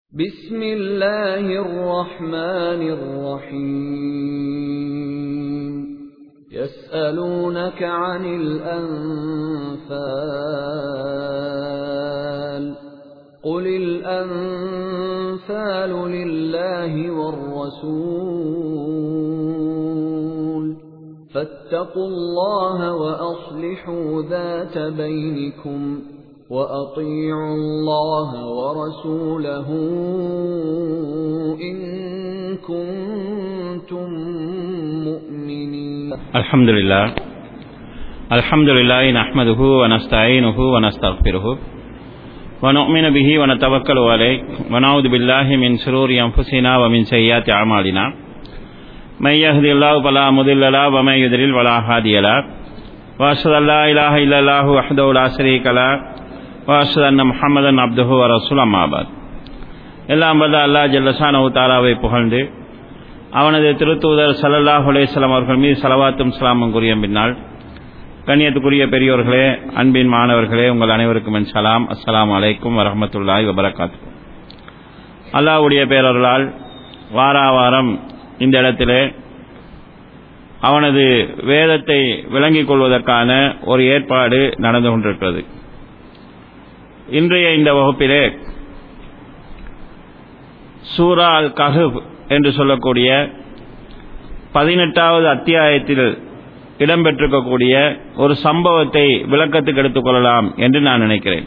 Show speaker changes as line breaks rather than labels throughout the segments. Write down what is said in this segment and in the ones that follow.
بسم الله الرحمن الرحيم يسألونك عن الأنفال قل الأنفال لله والرسول فاتقوا الله وأصلحوا ذات بينكم وأطيعوا الله ورسوله إن كنتم مؤمنين
الحمد لله الحمد لله نحمده ونستعينه ونستغفره ونؤمن به ونتوكل عليه ونعوذ بالله من شرور أنفسنا ومن سيئات أعمالنا من يهد الله فلا مضل له ومن يضلل فلا هادي له وأشهد أن لا إله إلا الله وحده لا شريك له وأشهد أن محمدا عبده ورسوله أما بعد எல்லாம் வல்ல அல்லாஹ் ஜல்லஷானஹு தாலாவை புகழ்ந்து அவனது திருத்தூதர் சல்லல்லாஹு அலைஹிஸ்ஸலாம் அவர்கள் மீது சலவாத்தும் சலாமும் கூறிய பின்னால் கண்ணியத்துக்குரிய பெரியோர்களே அன்பின் மாணவர்களே உங்கள் அனைவருக்கும் என் சலாம் அஸ்ஸலாமு அலைக்கும் வரஹமத்துல்லாஹி வபரகாத்து அல்லாஹ்வுடைய பேரருளால் வாரா வாரம் இந்த இடத்திலே அவனது வேதத்தை விளங்கிக் கொள்வதற்கான ஒரு ஏற்பாடு நடந்து கொண்டிருக்கிறது இன்றைய இந்த வகுப்பிலே சூரா அல் கஹப் என்று சொல்லக்கூடிய பதினெட்டாவது அத்தியாயத்தில் இடம்பெற்றிருக்கக்கூடிய ஒரு சம்பவத்தை விளக்கத்துக்கு எடுத்துக்கொள்ளலாம் என்று நான் நினைக்கிறேன்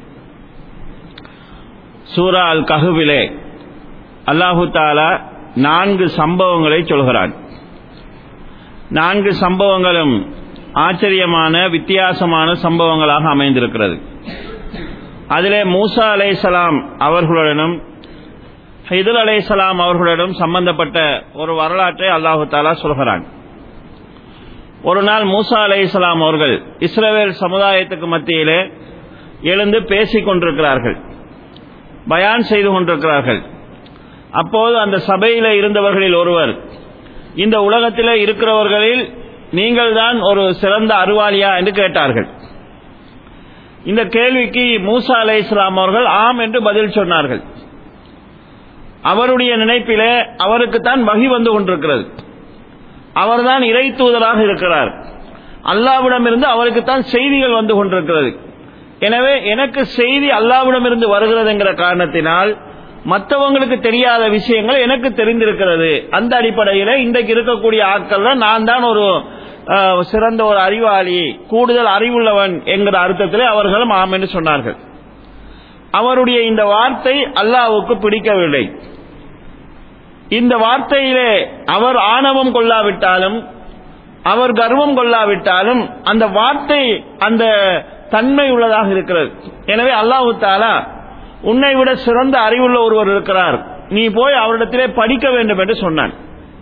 சூரா அல் கஹுவிலே அல்லாஹு தாலா நான்கு சம்பவங்களை சொல்கிறான் நான்கு சம்பவங்களும் ஆச்சரியமான வித்தியாசமான சம்பவங்களாக அமைந்திருக்கிறது அதிலே மூசா அலைசலாம் அவர்களுடனும் ஹிதுல் அலைசலாம் அவர்களுடன் சம்பந்தப்பட்ட ஒரு வரலாற்றை அல்லாஹு தாலா சொல்கிறான் ஒரு நாள் மூசா அலைசலாம் அவர்கள் இஸ்ரேல் சமுதாயத்துக்கு மத்தியிலே எழுந்து பேசிக் கொண்டிருக்கிறார்கள் பயான் செய்து கொண்டிருக்கிறார்கள் அப்போது அந்த சபையில் இருந்தவர்களில் ஒருவர் இந்த உலகத்தில் இருக்கிறவர்களில் நீங்கள் தான் ஒரு சிறந்த அறிவாளியா என்று கேட்டார்கள் இந்த கேள்விக்கு மூசா அலை இஸ்லாம் அவர்கள் ஆம் என்று பதில் சொன்னார்கள் அவருடைய நினைப்பிலே அவருக்குத்தான் வகி வந்து கொண்டிருக்கிறது அவர்தான் இறை தூதராக இருக்கிறார் அல்லாவிடமிருந்து அவருக்குத்தான் செய்திகள் வந்து கொண்டிருக்கிறது எனவே எனக்கு செய்தி அல்லாவிடமிருந்து வருகிறது என்கிற காரணத்தினால் மற்றவங்களுக்கு தெரியாத விஷயங்கள் எனக்கு தெரிந்திருக்கிறது அந்த அடிப்படையில் இன்றைக்கு இருக்கக்கூடிய ஆட்கள் நான் தான் ஒரு சிறந்த ஒரு அறிவாளி கூடுதல் அறிவுள்ளவன் என்கிற அர்த்தத்திலே அவர்களும் ஆம் என்று சொன்னார்கள் அவருடைய இந்த வார்த்தை அல்லாவுக்கு பிடிக்கவில்லை இந்த வார்த்தையிலே அவர் ஆணவம் கொள்ளாவிட்டாலும் அவர் கர்வம் கொள்ளாவிட்டாலும் அந்த வார்த்தை அந்த தன்மை உள்ளதாக இருக்கிறது எனவே அல்லாஹு தாலா உன்னை விட சிறந்த அறிவுள்ள ஒருவர் இருக்கிறார் நீ போய் அவரிடத்திலே படிக்க வேண்டும் என்று சொன்னான்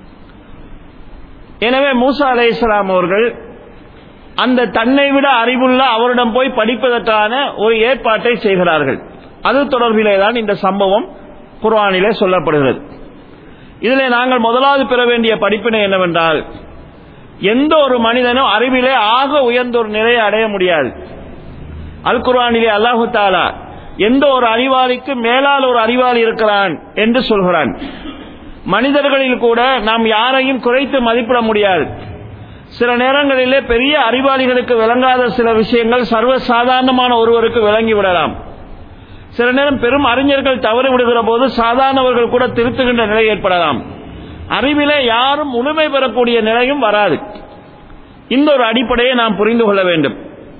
எனவே மூசா அலை இஸ்லாம் அவர்கள் அந்த தன்னை விட அறிவுள்ள அவரிடம் போய் படிப்பதற்கான ஒரு ஏற்பாட்டை செய்கிறார்கள் அது தொடர்பிலே தான் இந்த சம்பவம் குர்ஆனிலே சொல்லப்படுகிறது இதில் நாங்கள் முதலாவது பெற வேண்டிய படிப்பினை என்னவென்றால் எந்த ஒரு மனிதனும் அறிவிலே ஆக உயர்ந்த ஒரு நிலையை அடைய முடியாது அல் குர்ஆனிலே அல்லாஹு தாலா எந்த ஒரு அறிவாளிக்கு மேலால் ஒரு அறிவாளி இருக்கிறான் என்று சொல்கிறான் மனிதர்களில் கூட நாம் யாரையும் குறைத்து மதிப்பிட முடியாது சில நேரங்களிலே பெரிய அறிவாளிகளுக்கு விளங்காத சில விஷயங்கள் சர்வ சாதாரணமான ஒருவருக்கு விளங்கி விடலாம் சில நேரம் பெரும் அறிஞர்கள் தவறு விடுகிற போது சாதாரணவர்கள் கூட திருத்துகின்ற நிலை ஏற்படலாம் அறிவிலே யாரும் முழுமை பெறக்கூடிய நிலையும் வராது இந்த ஒரு அடிப்படையை நாம் புரிந்து கொள்ள வேண்டும்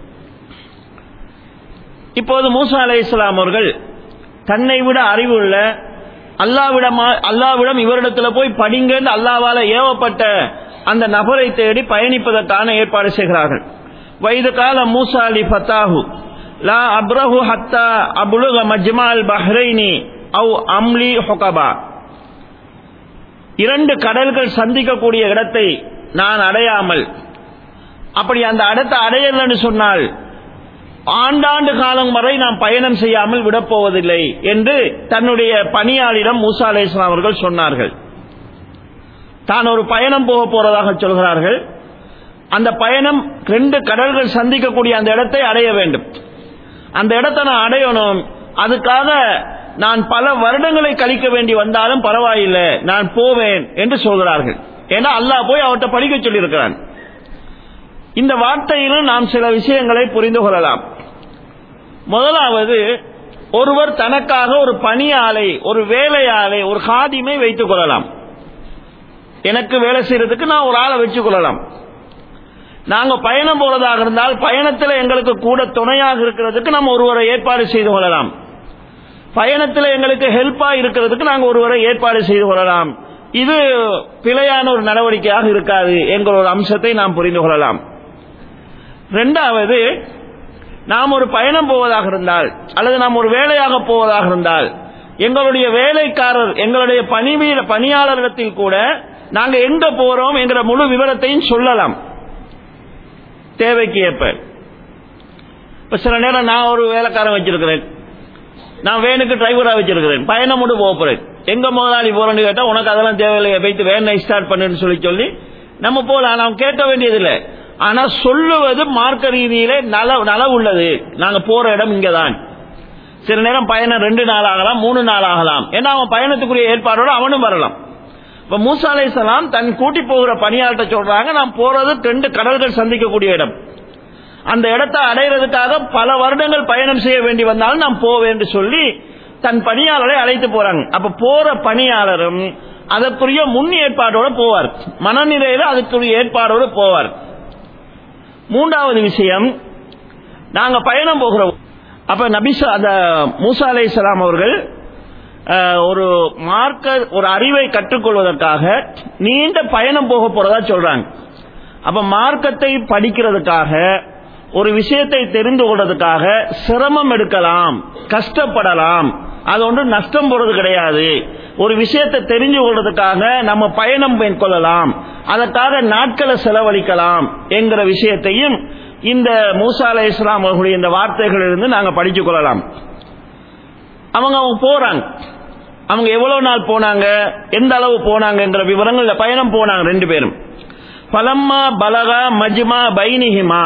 இப்போது மூசா அலை இஸ்லாம் அவர்கள் தன்னை விட அறிவுள்ள அல்லாவிடம் அல்லாவிடம் இவரிடத்தில் போய் படிங்கன்னு அல்லாவால ஏவப்பட்ட அந்த நபரை தேடி பயணிப்பதற்கான ஏற்பாடு செய்கிறார்கள் வயது கால மூசா அலி ஃபத்தாஹு லா அப்ரஹு ஹத்தா அபுலுக மஜ்மால் பஹ்ரைனி அவு அம்லி ஹொகபா இரண்டு கடல்கள் சந்திக்கக்கூடிய இடத்தை நான் அடையாமல் அப்படி அந்த இடத்தை அடையலன்னு சொன்னால் ஆண்டாண்டு காலம் வரை நாம் பயணம் செய்யாமல் விடப்போவதில்லை என்று தன்னுடைய பணியாளிடம் மூசா அலை இஸ்லாம் அவர்கள் சொன்னார்கள் தான் ஒரு பயணம் போக போறதாக சொல்கிறார்கள் அந்த பயணம் ரெண்டு கடல்கள் சந்திக்கக்கூடிய அந்த இடத்தை அடைய வேண்டும் அந்த இடத்தை நான் அடையணும் அதுக்காக
நான் பல வருடங்களை கழிக்க வேண்டி வந்தாலும் பரவாயில்லை நான் போவேன் என்று சொல்கிறார்கள் ஏன்னா அல்லாஹ் போய் அவர்கிட்ட படிக்க சொல்லியிருக்கிறான் இந்த வார்த்தையிலும் நாம் சில விஷயங்களை புரிந்து கொள்ளலாம் முதலாவது ஒருவர் தனக்காக ஒரு பணியாளை ஒரு வேலையாளை ஒரு காதிமை வைத்துக் கொள்ளலாம் எனக்கு வேலை செய்யறதுக்கு நான் ஒரு ஆளை வச்சுக் கொள்ளலாம் நாங்க பயணம் போறதாக இருந்தால் பயணத்தில் எங்களுக்கு கூட துணையாக இருக்கிறதுக்கு நம்ம ஒருவரை ஏற்பாடு செய்து கொள்ளலாம் பயணத்தில் எங்களுக்கு ஹெல்ப்பா இருக்கிறதுக்கு நாங்க ஒருவரை ஏற்பாடு செய்து கொள்ளலாம் இது பிழையான ஒரு நடவடிக்கையாக இருக்காது என்கிற ஒரு அம்சத்தை நாம் புரிந்து கொள்ளலாம் ரெண்டாவது நாம் ஒரு பயணம் போவதாக இருந்தால் அல்லது நாம் ஒரு வேலையாக போவதாக இருந்தால் எங்களுடைய வேலைக்காரர் எங்களுடைய பணி பணியாளரிடத்தில் கூட நாங்க எங்க போறோம் என்கிற முழு விவரத்தையும் சொல்லலாம் தேவைக்கு ஏற்ப இப்ப சில நேரம் நான் ஒரு வேலைக்காரன் வச்சிருக்கிறேன் நான் வேனுக்கு டிரைவரா வச்சிருக்கிறேன் பயணம் மட்டும் போக போறேன் எங்க முதலாளி போறேன்னு கேட்டா உனக்கு அதெல்லாம் தேவையில்லை வைத்து வேனை ஸ்டார்ட் பண்ணுன்னு சொல்லி சொல்லி நம்ம போலாம் நாம் கேட்க வேண்டியதில்லை ஆனா சொல்லுவது மார்க்க ரீதியிலே நல நல உள்ளது நாங்க போற இடம் இங்கதான் சில நேரம் பயணம் ரெண்டு நாள் ஆகலாம் மூணு நாள் ஆகலாம் ஏன்னா அவன் பயணத்துக்குரிய ஏற்பாடோட அவனும் வரலாம் இப்ப மூசா அலைசலாம் தன் கூட்டி போகிற பணியாளர்கிட்ட சொல்றாங்க நான் போறது ரெண்டு கடல்கள் சந்திக்கக்கூடிய இடம் அந்த இடத்தை அடைகிறதுக்காக பல வருடங்கள் பயணம் செய்ய வேண்டி வந்தாலும் நான் போவேன் என்று சொல்லி தன் பணியாளரை அழைத்து போறாங்க அப்ப போற பணியாளரும் அதற்குரிய முன் ஏற்பாடோட போவார் மனநிலையில அதுக்குரிய ஏற்பாடோடு போவார் மூன்றாவது விஷயம் நாங்க பயணம் போகிறோம் அப்ப நபிசா அந்த மூசா அலை அவர்கள் ஒரு மார்க்க ஒரு அறிவை கற்றுக்கொள்வதற்காக நீண்ட பயணம் போக போறதா சொல்றாங்க அப்ப மார்க்கத்தை படிக்கிறதுக்காக ஒரு விஷயத்தை தெரிந்து கொள்றதுக்காக சிரமம் எடுக்கலாம் கஷ்டப்படலாம் அது ஒன்று நஷ்டம் போறது கிடையாது ஒரு விஷயத்தை தெரிஞ்சு கொள்றதுக்காக நம்ம பயணம் மேற்கொள்ளலாம் அதற்காக நாட்களை செலவழிக்கலாம் என்கிற விஷயத்தையும் இந்த மூசா அலை இஸ்லாம் அவர்களுடைய இந்த வார்த்தைகளிலிருந்து நாங்கள் படித்துக் கொள்ளலாம் அவங்க அவங்க போறாங்க அவங்க எவ்வளவு நாள் போனாங்க எந்த அளவு போனாங்கங்கிற விவரங்கள் பயணம் போனாங்க ரெண்டு பேரும் பலம்மா பலகா மஜ்மா பைனிஹிமா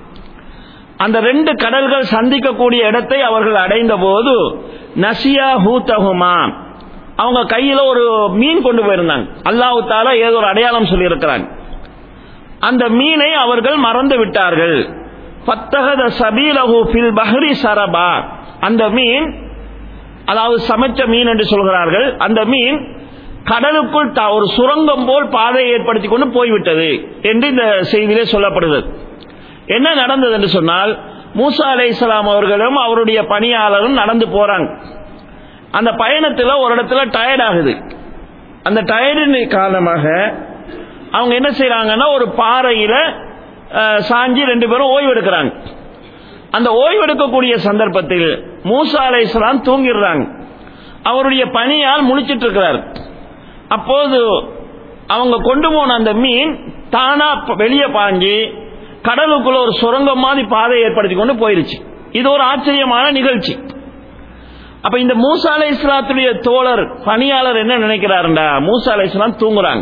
அந்த ரெண்டு கடல்கள் சந்திக்கக்கூடிய இடத்தை அவர்கள் அடைந்த போது நசியா ஹூத்தகுமா அவங்க கையில ஒரு மீன் கொண்டு போயிருந்தாங்க அல்லாஹு தாலா ஏதோ ஒரு அடையாளம் சொல்லி இருக்கிறாங்க அந்த மீனை அவர்கள் மறந்து விட்டார்கள் பத்தகத சபீலஹு ஃபில் பஹ்ரி சரபா அந்த மீன் அதாவது சமைச்ச மீன் என்று சொல்கிறார்கள் அந்த மீன் கடலுக்குள் ஒரு சுரங்கம் போல் பாதையை ஏற்படுத்தி கொண்டு போய்விட்டது என்று இந்த செய்தியிலே சொல்லப்படுகிறது என்ன நடந்தது என்று சொன்னால் மூசா அலை இஸ்லாம் அவர்களும் அவருடைய பணியாளரும் நடந்து போறாங்க அந்த பயணத்தில் ஒரு இடத்துல டயர்ட் ஆகுது அந்த டயர்டின் காரணமாக அவங்க என்ன செய்யறாங்கன்னா ஒரு பாறையில சாஞ்சி ரெண்டு பேரும் ஓய்வு எடுக்கிறாங்க அந்த ஓய்வு எடுக்கக்கூடிய சந்தர்ப்பத்தில் மூசா அலை இஸ்லாம் தூங்கிடுறாங்க அவருடைய பணியால் முழிச்சிட்டு இருக்கிறார் அப்போது அவங்க கொண்டு போன அந்த மீன் தானா வெளியே பாஞ்சு கடலுக்குள்ள ஒரு சுரங்கம் மாதிரி பாதை ஏற்படுத்தி கொண்டு போயிருச்சு இது ஒரு ஆச்சரியமான நிகழ்ச்சி அப்ப இந்த மூசா அலை இஸ்லாத்துடைய தோழர் பணியாளர் என்ன நினைக்கிறாருண்டா மூசா அலை இஸ்லாம் தூங்குறாங்க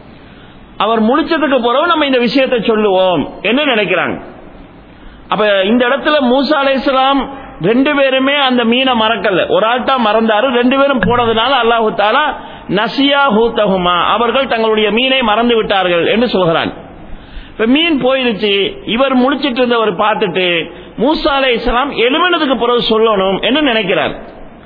அவர் முடிச்சதுக்கு பிறகு நம்ம இந்த விஷயத்தை சொல்லுவோம் என்ன நினைக்கிறாங்க அப்ப இந்த இடத்துல மூசா அலை இஸ்லாம் ரெண்டு பேருமே அந்த மீனை மறக்கல ஒரு ஆள் தான் மறந்தாரு ரெண்டு பேரும் போனதுனால அல்லாஹு தாலா நசியா ஹூத்தகுமா அவர்கள் தங்களுடைய மீனை மறந்து விட்டார்கள் என்று சொல்கிறான் இப்ப மீன் போயிருச்சு இவர் முடிச்சிட்டு இருந்தவர் பார்த்துட்டு மூசா அலை இஸ்லாம் எழுமனதுக்கு பிறகு சொல்லணும் என்று நினைக்கிறார்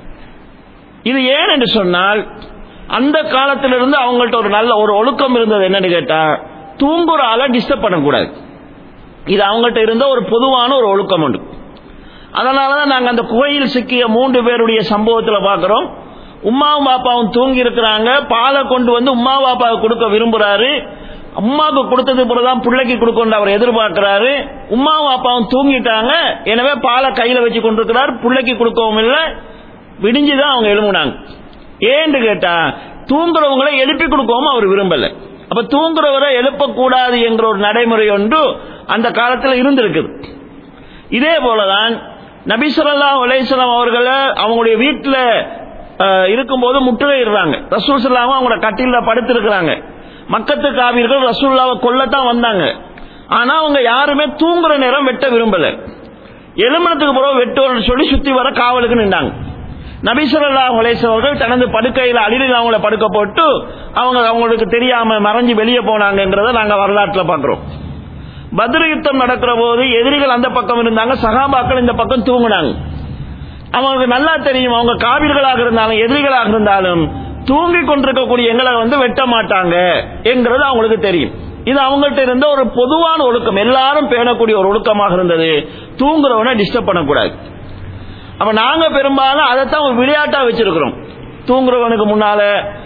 இது ஏன் என்று சொன்னால் அந்த காலத்திலிருந்து அவங்கள்ட்ட ஒரு நல்ல ஒரு ஒழுக்கம் இருந்தது என்னன்னு கேட்டா தூங்குற ஆளை டிஸ்டர்ப் பண்ணக்கூடாது இது அவங்கள்ட்ட இருந்த ஒரு பொதுவான ஒரு ஒழுக்கம் உண்டு அதனாலதான் நாங்க அந்த குகையில் சிக்கிய மூன்று பேருடைய சம்பவத்தில் பார்க்கிறோம் உமாவும் பாப்பாவும் தூங்கி இருக்கிறாங்க பாலை கொண்டு வந்து உமா பாப்பாவுக்கு கொடுக்க விரும்புறாரு அம்மாவுக்கு கொடுத்தது பிறகுதான் பிள்ளைக்கு கொடுக்கணும் அவர் எதிர்பார்க்கிறாரு உமாவும் அப்பாவும் தூங்கிட்டாங்க எனவே பாலை கையில வச்சு கொண்டிருக்கிறார் பிள்ளைக்கு கொடுக்கவும் இல்லை விடிஞ்சுதான் அவங்க எழுமுனாங்க ஏன்னு கேட்டா தூங்குறவங்களை எழுப்பி கொடுக்கவும் அவர் விரும்பல அப்ப தூங்குறவரை எழுப்பக்கூடாது என்ற ஒரு நடைமுறை ஒன்று அந்த காலத்தில் இருந்திருக்குது இதே போலதான் நபிசல்லா அலையம் அவர்களை அவங்களுடைய வீட்டில் இருக்கும்போது முற்றுகையிடுறாங்க ரசூல் சொல்லாம அவங்களோட கட்டில படுத்திருக்கிறாங்க மக்கத்து காவிர்கள் ரசூல்லாவை கொல்லத்தான் வந்தாங்க ஆனா அவங்க யாருமே தூங்குற நேரம் வெட்ட விரும்பல எலுமணத்துக்கு பிறகு வெட்டுவோம்னு சொல்லி சுத்தி வர காவலுக்கு நின்றாங்க நபிசுல்லா அவர்கள் தனது படுக்கையில் அடியில் அவங்கள படுக்க போட்டு அவங்க அவங்களுக்கு தெரியாம மறைஞ்சு வெளியே போனாங்கன்றத நாங்க வரலாற்றில் பார்க்கிறோம் பத்ர யுத்தம் நடக்கிற போது எதிரிகள் அந்த பக்கம் இருந்தாங்க சகாபாக்கள் இந்த பக்கம் தூங்குனாங்க அவங்களுக்கு நல்லா தெரியும் அவங்க காவிர்களாக இருந்தாலும் எதிரிகளாக இருந்தாலும் தூங்கி கொண்டிருக்கக்கூடிய எங்களை வந்து வெட்ட மாட்டாங்க என்கிறது அவங்களுக்கு தெரியும் இது அவங்கள்ட்ட இருந்த ஒரு பொதுவான ஒழுக்கம் எல்லாரும் பேணக்கூடிய ஒரு ஒழுக்கமாக இருந்தது தூங்குறவனை டிஸ்டர்ப் பண்ணக்கூடாது அப்ப நாங்க பெரும்பாலும் அதைத்தான் ஒரு விளையாட்டா வச்சிருக்கிறோம் தூங்குறவனுக்கு முன்னால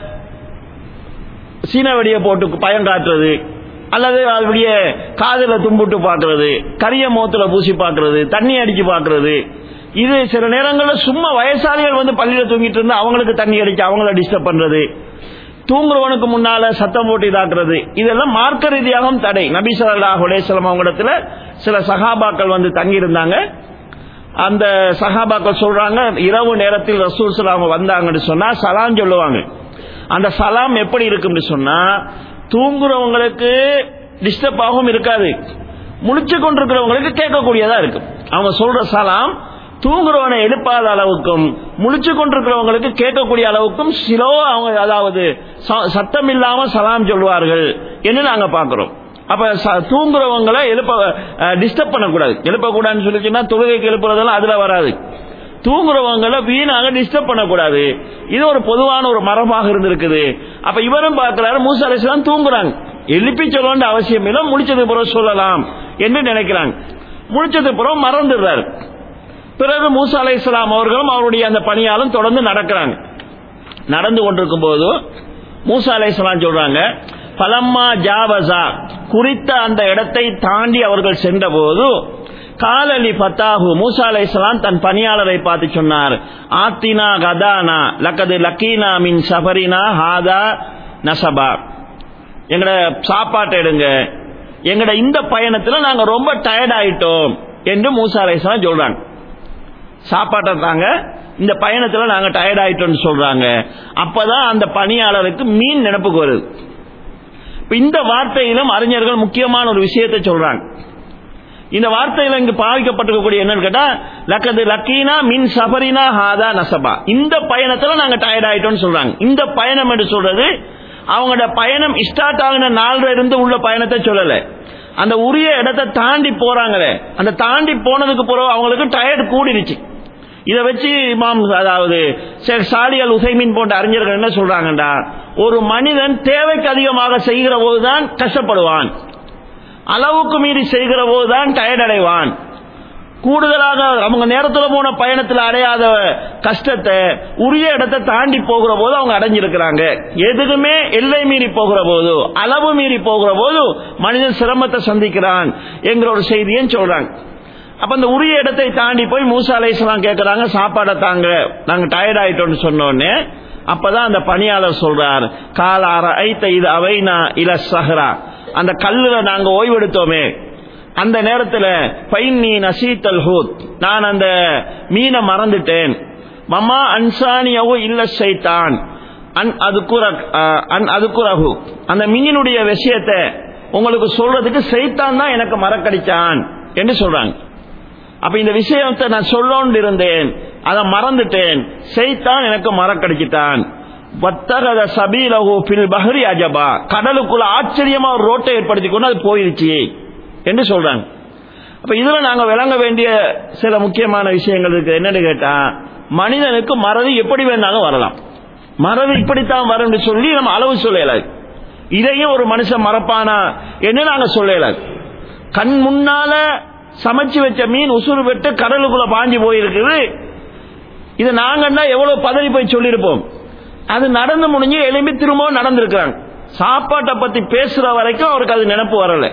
சீன வெடியை போட்டு பயம் காட்டுறது அல்லது அப்படிய காதுல தும்புட்டு பாக்குறது கரிய மோத்துல பூசி பாக்குறது தண்ணி அடிச்சு பாக்குறது இது சில நேரங்களில் சும்மா வயசாளிகள் வந்து பள்ளியில தூங்கிட்டு இருந்தா அவங்களுக்கு தண்ணி அடிச்சு அவங்கள டிஸ்டர்ப் பண்றது தூங்குறவனுக்கு முன்னால சத்தம் போட்டு இதாக்குறது இதெல்லாம் மார்க்க ரீதியாகவும் தடை நபி ஸல்லல்லாஹு அலைஹி வஸல்லம் அவங்களிடத்துல சில சகாபாக்கள் வந்து தங்கி இருந்தாங்க அந்த சகாபாக்கள் சொல்றாங்க இரவு நேரத்தில் ரசூல் சலாம் வந்தாங்கன்னு சொன்னா சலாம் சொல்லுவாங்க அந்த சலாம் எப்படி இருக்கும்னு சொன்னா தூங்குறவங்களுக்கு டிஸ்டர்ப் ஆகவும் இருக்காது முழிச்சு கொண்டிருக்கிறவங்களுக்கு கேட்கக்கூடியதா இருக்கும் அவங்க சொல்ற சலாம் தூங்குறவனை எழுப்பாத அளவுக்கும் முழிச்சு கொண்டிருக்கிறவங்களுக்கு கேட்கக்கூடிய அளவுக்கும் சிலோ அவங்க அதாவது ச- சத்தம் இல்லாம சலாம் சொல்வார்கள் என்று நாங்க பார்க்கிறோம் அப்ப ச- தூங்குறவங்களை எழுப்ப டிஸ்டர்ப் பண்ணக்கூடாது எழுப்பக்கூடாதுன்னு சொல்லிச்சுன்னா தொழுகைக்கு எழுப்புறதெல்லாம் அதுல வராது தூங்குறவங்களை வீணாக டிஸ்டர்ப் பண்ணக்கூடாது இது ஒரு பொதுவான ஒரு மரபாக இருந்திருக்குது அப்ப இவரும் பார்க்கிறாரு மூசா அலிஸ்லாம் தூங்குறாங்க எழுப்பி சொல்ல வேண்டிய அவசியம் இல்லை முடிச்சது பிறகு சொல்லலாம் என்று நினைக்கிறாங்க முடிச்சது பிறகு மறந்துடுறாரு பிறகு மூசா அலை இஸ்லாம் அவர்களும் அவருடைய அந்த பணியாலும் தொடர்ந்து நடக்கிறாங்க நடந்து கொண்டிருக்கும் போது மூசா அலை இஸ்லாம் சொல்றாங்க பலம்மா ஜாவசா குறித்த அந்த இடத்தை தாண்டி அவர்கள் சென்றபோது காலலி பத்தாஹு மூசா அலை இஸ்லாம் தன் பணியாளரை பார்த்து சொன்னார் ஆத்தினா கதானா லக்கது லக்கீனா மின் சபரினா ஹாதா நசபா எங்கட சாப்பாட்டை எடுங்க எங்கட இந்த பயணத்துல நாங்க ரொம்ப டயர்ட் ஆயிட்டோம் என்று மூசா அலை இஸ்லாம் சொல்றாங்க சாப்பாட்டை தாங்க இந்த பயணத்துல நாங்க டயர்ட் ஆயிட்டோம்னு சொல்றாங்க அப்பதான் அந்த பணியாளருக்கு மீன் நினைப்புக்கு வருது இப்ப இந்த வார்த்தையிலும் அறிஞர்கள் முக்கியமான ஒரு விஷயத்தை சொல்றாங்க இந்த வார்த்தையில இங்கு பாவிக்கப்பட்டிருக்கக்கூடிய என்னன்னு கேட்டா லக்கது லக்கீனா மின் சபரினா ஹாதா நசபா இந்த பயணத்துல நாங்க டயர்ட் ஆயிட்டோம்னு சொல்றாங்க இந்த பயணம் என்று சொல்றது அவங்களோட பயணம் ஸ்டார்ட் ஆகின நாள்ல இருந்து உள்ள பயணத்தை சொல்லல அந்த உரிய இடத்தை தாண்டி போறாங்களே அந்த தாண்டி போனதுக்கு பிறகு அவங்களுக்கு டயர்ட் கூடிருச்சு இதை வச்சு இமாம் அதாவது ஷேக் சாலி அல் உசைமின் போன்ற அறிஞர்கள் என்ன சொல்றாங்கடா ஒரு மனிதன் தேவைக்கு அதிகமாக செய்கிற போதுதான் கஷ்டப்படுவான் அளவுக்கு மீறி செய்கிற போதுதான் டயர்ட் அடைவான் கூடுதலாக அவங்க நேரத்துல போன பயணத்தில் அடையாத கஷ்டத்தை உரிய இடத்தை தாண்டி போகிற போது அவங்க அடைஞ்சிருக்கிறாங்க எதுக்குமே எல்லை மீறி போகிற போது அளவு மீறி போகிற போது மனிதன் சிரமத்தை சந்திக்கிறான் என்கிற ஒரு செய்தியும் சொல்றாங்க அப்ப அந்த உரிய இடத்தை தாண்டி போய் மூசா அலைசலாம் கேட்கறாங்க சாப்பாடை தாங்க நாங்க டயர்ட் ஆயிட்டோம்னு சொன்னோடனே அப்பதான் அந்த பணியாளர் சொல்றார் காலார ஐத்த இது அவைனா இல சஹரா அந்த கல்லுல நாங்க ஓய்வெடுத்தோமே அந்த நேரத்துல பைன்னி நசீத்தல் ஹூத் நான் அந்த மீனை மறந்துட்டேன் மம்மா அன்சானியவோ இல்ல சைத்தான் அன் அதுக்குற அன் அதுக்குறகு அந்த மீனுடைய விஷயத்தை உங்களுக்கு சொல்றதுக்கு சைத்தான் தான் எனக்கு மறக்கடிச்சான் என்று சொல்றாங்க அப்ப இந்த விஷயத்தை நான் சொல்லோன்னு இருந்தேன் அதை மறந்துட்டேன் செய்தான் எனக்கு மறக்கடிச்சிட்டான் வத்தகத சபீலஹு பில் பஹரி அஜபா கடலுக்குள்ள ஆச்சரியமா ஒரு ரோட்டை ஏற்படுத்தி கொண்டு அது போயிருச்சு என்று சொல்றாங்க அப்ப இதுல நாங்க விளங்க வேண்டிய சில முக்கியமான விஷயங்கள் இருக்கு என்னன்னு கேட்டா மனிதனுக்கு மறதி எப்படி வேணாலும் வரலாம் மறதி இப்படித்தான் வரும்னு சொல்லி நம்ம அளவு சொல்லலாது இதையும் ஒரு மனுஷன் மறப்பானா என்று நாங்க சொல்லலாது கண் முன்னால சமைச்சு வச்ச மீன் உசுறு பெற்று கடலுக்குள்ள பாஞ்சு போயிருக்குது இது நாங்கன்னா எவ்வளவு பதவி போய் சொல்லியிருப்போம் அது நடந்து முடிஞ்சு எழும்பி திரும்பவும் நடந்திருக்கிறாங்க சாப்பாட்டை பத்தி பேசுற வரைக்கும் அவருக்கு அது நினப்பு வரல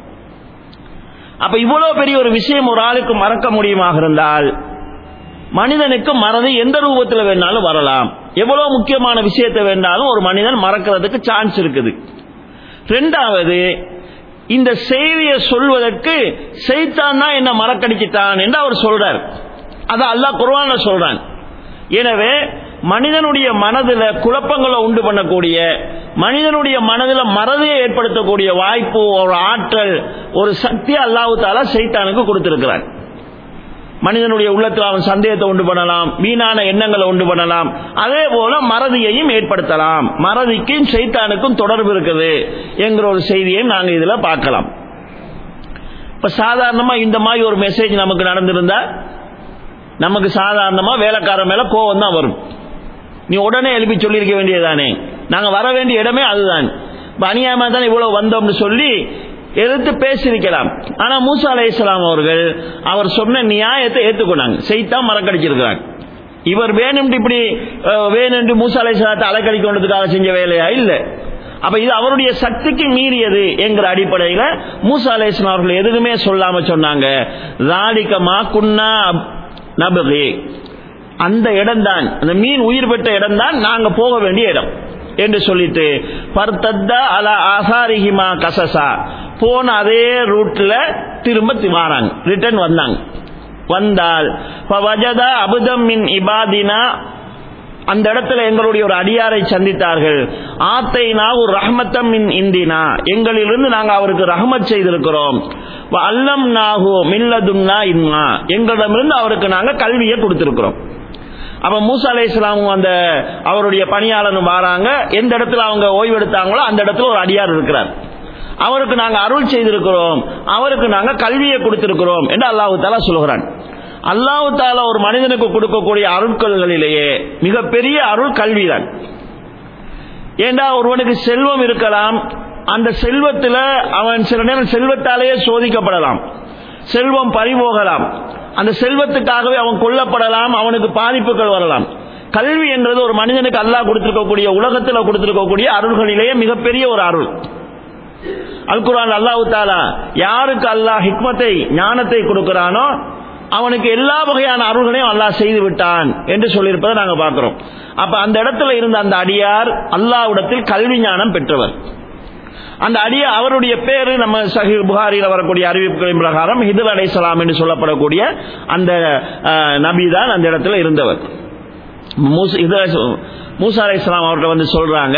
அப்ப இவ்வளவு பெரிய ஒரு விஷயம் ஒரு ஆளுக்கு மறக்க முடியுமாக இருந்தால் மனிதனுக்கு மறதி எந்த ரூபத்தில் வேணாலும் வரலாம் எவ்வளவு முக்கியமான விஷயத்தை வேணாலும் ஒரு மனிதன் மறக்கிறதுக்கு சான்ஸ் இருக்குது ரெண்டாவது இந்த செய்தியை சொல்வதற்கு செய்தான் தான் என்ன மறக்கடிச்சிட்டான் என்று அவர் சொல்றார் அதை அல்லாஹ் குர்ஆன்ல சொல்றான் எனவே மனிதனுடைய மனதில் குழப்பங்களை உண்டு பண்ணக்கூடிய மனிதனுடைய மனதில் மறதியை ஏற்படுத்தக்கூடிய வாய்ப்பு ஒரு ஆற்றல் ஒரு சக்தி அல்லாஹு தாலா சைத்தானுக்கு கொடுத்திருக்கிறான் மனிதனுடைய உள்ளத்தில் அவன் சந்தேகத்தை உண்டு பண்ணலாம் வீணான எண்ணங்களை உண்டு பண்ணலாம் அதே போல மறதியையும் ஏற்படுத்தலாம் மறதிக்கும் சைத்தானுக்கும் தொடர்பு இருக்குது என்கிற ஒரு செய்தியை நாங்க இதுல பார்க்கலாம் இப்ப சாதாரணமா இந்த மாதிரி ஒரு மெசேஜ் நமக்கு நடந்திருந்தா நமக்கு சாதாரணமா வேலைக்காரன் மேல கோவம் தான் வரும் நீ உடனே எழுப்பி சொல்லியிருக்க வேண்டியதுதானே நாங்க வர வேண்டிய இடமே அதுதான் இப்ப அநியாயமா தான் இவ்வளவு வந்தோம்னு சொல்லி எதிர்த்து பேசியிருக்கலாம் ஆனா மூசா அலை இஸ்லாம் அவர்கள் அவர் சொன்ன நியாயத்தை ஏற்றுக்கொண்டாங்க செய்தான் மறக்கடிச்சிருக்கிறாங்க இவர் வேணும்னு இப்படி அஹ், வேணும்னு மூசா அலை இஸ்லாத்தை அலைக்கடிக்கொண்டதுக்காக செஞ்ச வேலையா இல்ல அப்ப இது அவருடைய சக்திக்கு மீறியது என்கிற அடிப்படையில மூசா அலை இஸ்லாம் அவர்கள் எதுவுமே சொல்லாம சொன்னாங்க ராடிகமா குன்னா நபகி அந்த இடம்தான் அந்த மீன் உயிர் பெற்ற இடம்தான் நாங்க போக வேண்டிய இடம் என்று சொல்லிட்டு பர்தத்த அல ஆசாரிஹிமா கசசா போன அதே ரூட்ல திரும்ப தி- வாராங்க ரிட்டர்ன் வந்தாங்க வந்தால் வஜத அபுதம் மின் இபாதினா அந்த இடத்துல எங்களுடைய ஒரு அடியாரை சந்தித்தார்கள் ஆத்தைனா ஒரு ரஹமத்தம் மின் இந்தினா எங்களிலிருந்து நாங்கள் அவருக்கு ரஹமத் செய்திருக்கிறோம் அல்லம் நாகு மில்லதுன்னா இன்மா எங்களிடமிருந்து அவருக்கு நாங்கள் கல்வியை கொடுத்திருக்கிறோம் அப்ப மூசா அலை இஸ்லாமும் அந்த அவருடைய பணியாளரும் வராங்க எந்த இடத்துல அவங்க ஓய்வெடுத்தாங்களோ அந்த இடத்துல ஒரு அடியார் இருக்கிறார் அவருக்கு நாங்க அருள் செய்திருக்கிறோம் அவருக்கு நாங்க கல்வியை கொடுத்திருக்கிறோம் என்று அல்லாஹு தாலா சொல்கிறான் அல்லாஹு தாலா ஒரு மனிதனுக்கு கொடுக்கக்கூடிய அருட்கொள்களிலேயே மிகப்பெரிய அருள் கல்விதான் ஏண்டா ஒருவனுக்கு செல்வம் இருக்கலாம் அந்த செல்வத்தில் அவன் சில நேரம் செல்வத்தாலேயே சோதிக்கப்படலாம் செல்வம் பறிபோகலாம் அந்த செல்வத்துக்காகவே அவன் கொல்லப்படலாம் அவனுக்கு பாதிப்புகள் வரலாம் கல்வி என்றது ஒரு மனிதனுக்கு அல்லாஹ் கொடுத்திருக்கக்கூடிய உலகத்தில் கொடுத்திருக்கக்கூடிய அருள்களிலேயே மிகப்பெரிய ஒரு அருள் அல் குரான் அல்லாஹு தாலா யாருக்கு அல்லாஹ் ஹிக்மத்தை ஞானத்தை கொடுக்கிறானோ அவனுக்கு எல்லா வகையான அருள்களையும் அல்லாஹ் செய்து விட்டான் என்று சொல்லியிருப்பதை நாங்கள் பார்க்கிறோம் அப்ப அந்த இடத்துல இருந்த அந்த அடியார் அல்லாஹ்விடத்தில் கல்வி ஞானம் பெற்றவர் அந்த அடிய அவருடைய பேரு நம்ம சஹி புகாரியில் வரக்கூடிய அறிவிப்புகளின் பிரகாரம் ஹிதர் அலைசலாம் என்று சொல்லப்படக்கூடிய அந்த அஹ், நபி தான் அந்த இடத்துல இருந்தவர் மூச- ஹிதர் அலைஹிஸ்ஸலாம், மூசா அலைஹிஸ்ஸலாம் அவர்கிட்ட வந்து சொல்றாங்க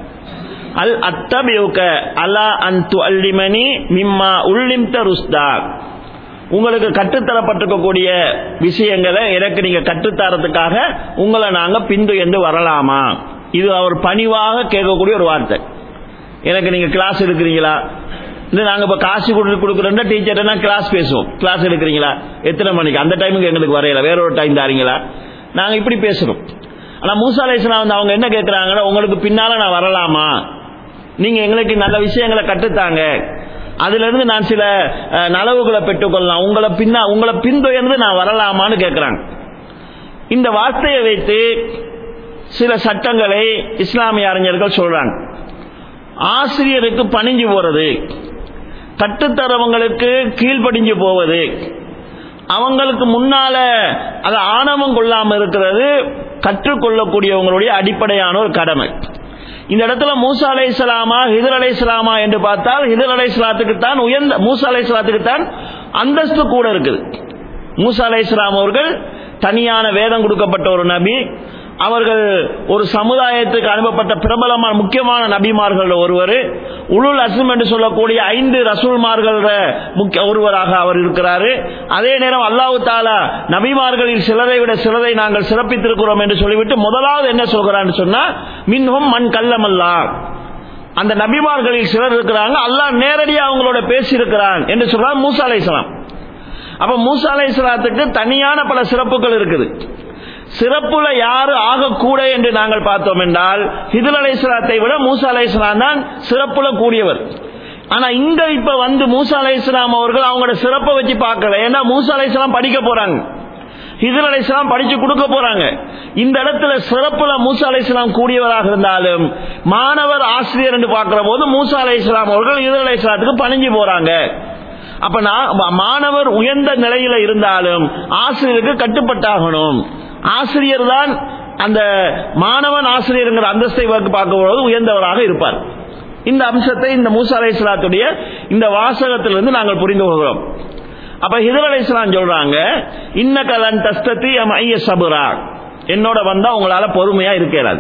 அல் அத்தபியுக அலா அன்து அல்லிமனி மிம்மா உள்ளிம்த ருஸ்தா உங்களுக்கு கற்றுத்தரப்பட்டிருக்கக்கூடிய விஷயங்களை எனக்கு நீங்க கற்றுத்தரத்துக்காக உங்களை நாங்க பின்துயர்ந்து வரலாமா இது அவர் பணிவாக கேட்கக்கூடிய ஒரு வார்த்தை எனக்கு நீங்க கிளாஸ் எடுக்கிறீங்களா இல்லை நாங்க இப்ப காசு கொடுத்து கொடுக்குறோம்னா டீச்சர்னா கிளாஸ் பேசுவோம் கிளாஸ் எடுக்கிறீங்களா எத்தனை மணிக்கு அந்த டைமுக்கு எங்களுக்கு வரையல வேற ஒரு டைம் தாரீங்களா நாங்க இப்படி பேசுறோம் ஆனா மூசா அலைஹிஸ்ஸலாம் வந்து அவங்க என்ன கேட்கறாங்கன்னா உங்களுக்கு பின்னால நான் வரலாமா நீங்க எங்களுக்கு நல்ல விஷயங்களை கற்றுத்தாங்க அதுல இருந்து நான் சில அஹ், நலவுகளை பெற்றுக்கொள்ளலாம் உங்களை பின்னா உங்களை பின்தொயர்ந்து நான் வரலாமான்னு கேட்கறாங்க இந்த வார்த்தையை வைத்து சில சட்டங்களை இஸ்லாமிய அறிஞர்கள் சொல்றாங்க ஆசிரியருக்கு பணிஞ்சு போறது கட்டுத்தரவங்களுக்கு கீழ்ப்படிஞ்சு போவது அவங்களுக்கு முன்னால அதை ஆணவம் கொள்ளாம இருக்கிறது கற்றுக்கொள்ளக்கூடியவங்களுடைய அடிப்படையான ஒரு கடமை இந்த இடத்துல மூசா அலை இஸ்லாமா ஹிதர் அலை இஸ்லாமா என்று பார்த்தால் ஹிதர் அலை இஸ்லாத்துக்கு தான் உயர்ந்த மூசா அலை இஸ்லாத்துக்கு தான் அந்தஸ்து கூட இருக்குது மூசா அலை இஸ்லாம் அவர்கள் தனியான வேதம் கொடுக்கப்பட்ட ஒரு நபி அவர்கள் ஒரு சமுதாயத்துக்கு அனுப்பப்பட்ட பிரபலமான முக்கியமான நபிமார்கள் ஒருவர் உளுல் அஸ்ம் என்று சொல்லக்கூடிய ஐந்து ரசூல்மார்கள் முக்கிய ஒருவராக அவர் இருக்கிறாரு அதே நேரம் அல்லாஹு தாலா நபிமார்களில் சிலரை விட சிலரை நாங்கள் சிறப்பித்திருக்கிறோம் என்று சொல்லிவிட்டு முதலாவது என்ன சொல்கிறான்னு சொன்னா மின்ஹும் மண் கல்லமல்லா அந்த நபிமார்களில் சிலர் இருக்கிறாங்க அல்லாஹ் நேரடியாக அவங்களோட பேசியிருக்கிறான் என்று சொல்றார் மூசா அலைஹிஸ்ஸலாம் அப்ப மூசா அலைஹிஸ்ஸலாத்துக்கு தனியான பல சிறப்புகள் இருக்குது சிறப்புல யாரு ஆகக்கூட என்று நாங்கள் பார்த்தோம் என்றால் ஹிதுல் அலைஹிஸ்ஸலாத்தை விட மூசா அலைஹிஸ்ஸலாம் தான் சிறப்புல கூடியவர் ஆனா இங்க இப்ப வந்து மூசா அலைஹிஸ்ஸலாம் அவர்கள் அவங்களோட சிறப்பை வச்சு பார்க்கல ஏன்னா மூசா அலைஹிஸ்ஸலாம் படிக்க போறாங்க ஹிதுல் அலைஹிஸ்ஸலாம் படிச்சு கொடுக்க போறாங்க இந்த இடத்துல சிறப்புல மூசா அலைஹிஸ்ஸலாம் கூடியவராக இருந்தாலும் மாணவர் ஆசிரியர் என்று பார்க்கிற போது மூசா அலைஹிஸ்ஸலாம் அவர்கள் ஹிதுல் அலைஹிஸ்ஸலாத்துக்கு பணிஞ்சு போறாங்க அப்ப நான் மாணவர் உயர்ந்த நிலையில இருந்தாலும் ஆசிரியருக்கு கட்டுப்பட்டாகணும் ஆசிரியர் தான் அந்த மாணவன் ஆசிரியருங்கிற அந்தஸ்தை பார்க்கும்போது உயர்ந்தவராக இருப்பார் இந்த அம்சத்தை இந்த மூசா அலை இஸ்லாத்துடைய இந்த வாசகத்திலிருந்து நாங்கள் புரிந்து கொள்கிறோம் அப்ப ஹிதர் அலை இஸ்லாம் சொல்றாங்க இன்ன கலன் தஸ்தத்தி ஐய சபுரா என்னோட வந்தா உங்களால பொறுமையா இருக்கிறாது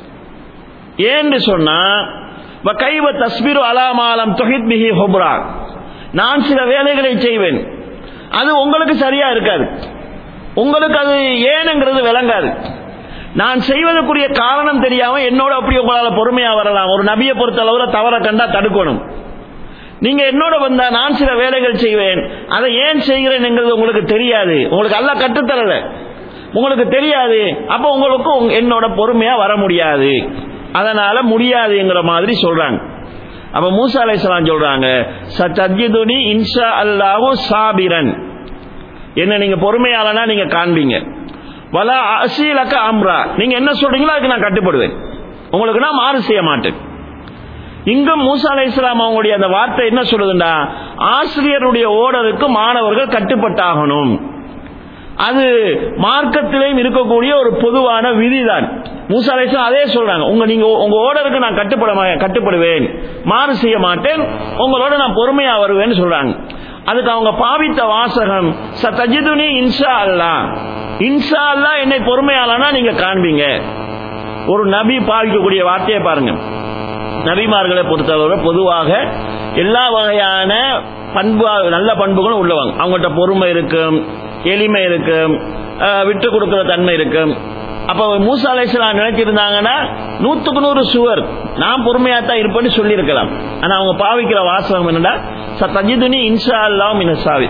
ஏன்னு சொன்னா கைவ தஸ்பிரு அலாமாலம் தொஹித் பிஹி ஹொப்ரா நான் சில வேலைகளை செய்வேன் அது உங்களுக்கு சரியா இருக்காது உங்களுக்கு அது ஏனுங்கிறது விளங்காது நான் செய்வதற்குரிய காரணம் தெரியாம என்னோட அப்படி உங்களால பொறுமையா வரலாம் ஒரு நபியை பொறுத்தளவுல தவற கண்டா தடுக்கணும் நீங்க என்னோட வந்தா நான் சில வேலைகள் செய்வேன் அதை ஏன் செய்கிறேன்ங்கிறது உங்களுக்கு தெரியாது உங்களுக்கு அல்ல கற்றுத்தரல உங்களுக்கு தெரியாது அப்ப உங்களுக்கு உங்க- என்னோட பொறுமையா வர முடியாது அதனால முடியாதுங்கிற மாதிரி சொல்றாங்க அப்ப மூசா அலைஹிஸ்ஸலாம் சொல்றாங்க சத்தஜிதுனி இன்ஷா அல்லாஹு சாபிரன் என்ன நீங்க பொறுமையாளனா நீங்க காண்பீங்க வலா அசீலக்க அம்ரா நீங்க என்ன சொல்றீங்களோ அதுக்கு நான் கட்டுப்படுவேன் உங்களுக்கு நான் மாறு செய்ய மாட்டேன் இங்கும் மூசா அலை இஸ்லாம் அவங்களுடைய அந்த வார்த்தை என்ன சொல்லுதுண்டா ஆசிரியருடைய ஓடருக்கு மாணவர்கள் கட்டுப்பட்டாகணும் அது மார்க்கத்திலேயும் இருக்கக்கூடிய ஒரு பொதுவான விதிதான் மூசா அலை இஸ்லாம் அதே சொல்றாங்க உங்க நீங்க உங்க ஓடருக்கு நான் கட்டுப்பட மா- கட்டுப்படுவேன் மாறு செய்ய மாட்டேன் உங்களோட நான் பொறுமையா வருவேன்னு சொல்றாங்க அதுக்கு அவங்க பாவித்த வாசகம் சத்தஜிதுனி இன்ஷா அல்லா இன்ஷா அல்லா என்னை பொறுமையாளனா நீங்க காண்பீங்க ஒரு நபி பாவிக்கக்கூடிய வார்த்தையை பாருங்க நபிமார்களை பொறுத்தவரை பொதுவாக எல்லா வகையான பண்பு நல்ல பண்புகளும் உள்ளவங்க அவங்கள்ட்ட பொறுமை இருக்கும் எளிமை இருக்கும் அஹ், விட்டு கொடுக்கிற தன்மை இருக்கும் அப்ப மூசா அலைசலாம் நினைச்சிருந்தாங்கன்னா நூத்துக்கு நூறு சுவர் நான் பொறுமையா தான் இருப்பேன்னு சொல்லியிருக்கலாம் ஆனா அவங்க பாவிக்கிற வாசகம் என்னடா சத்தஜிதுனி இன்ஷா அல்லாஹ் மினசாவி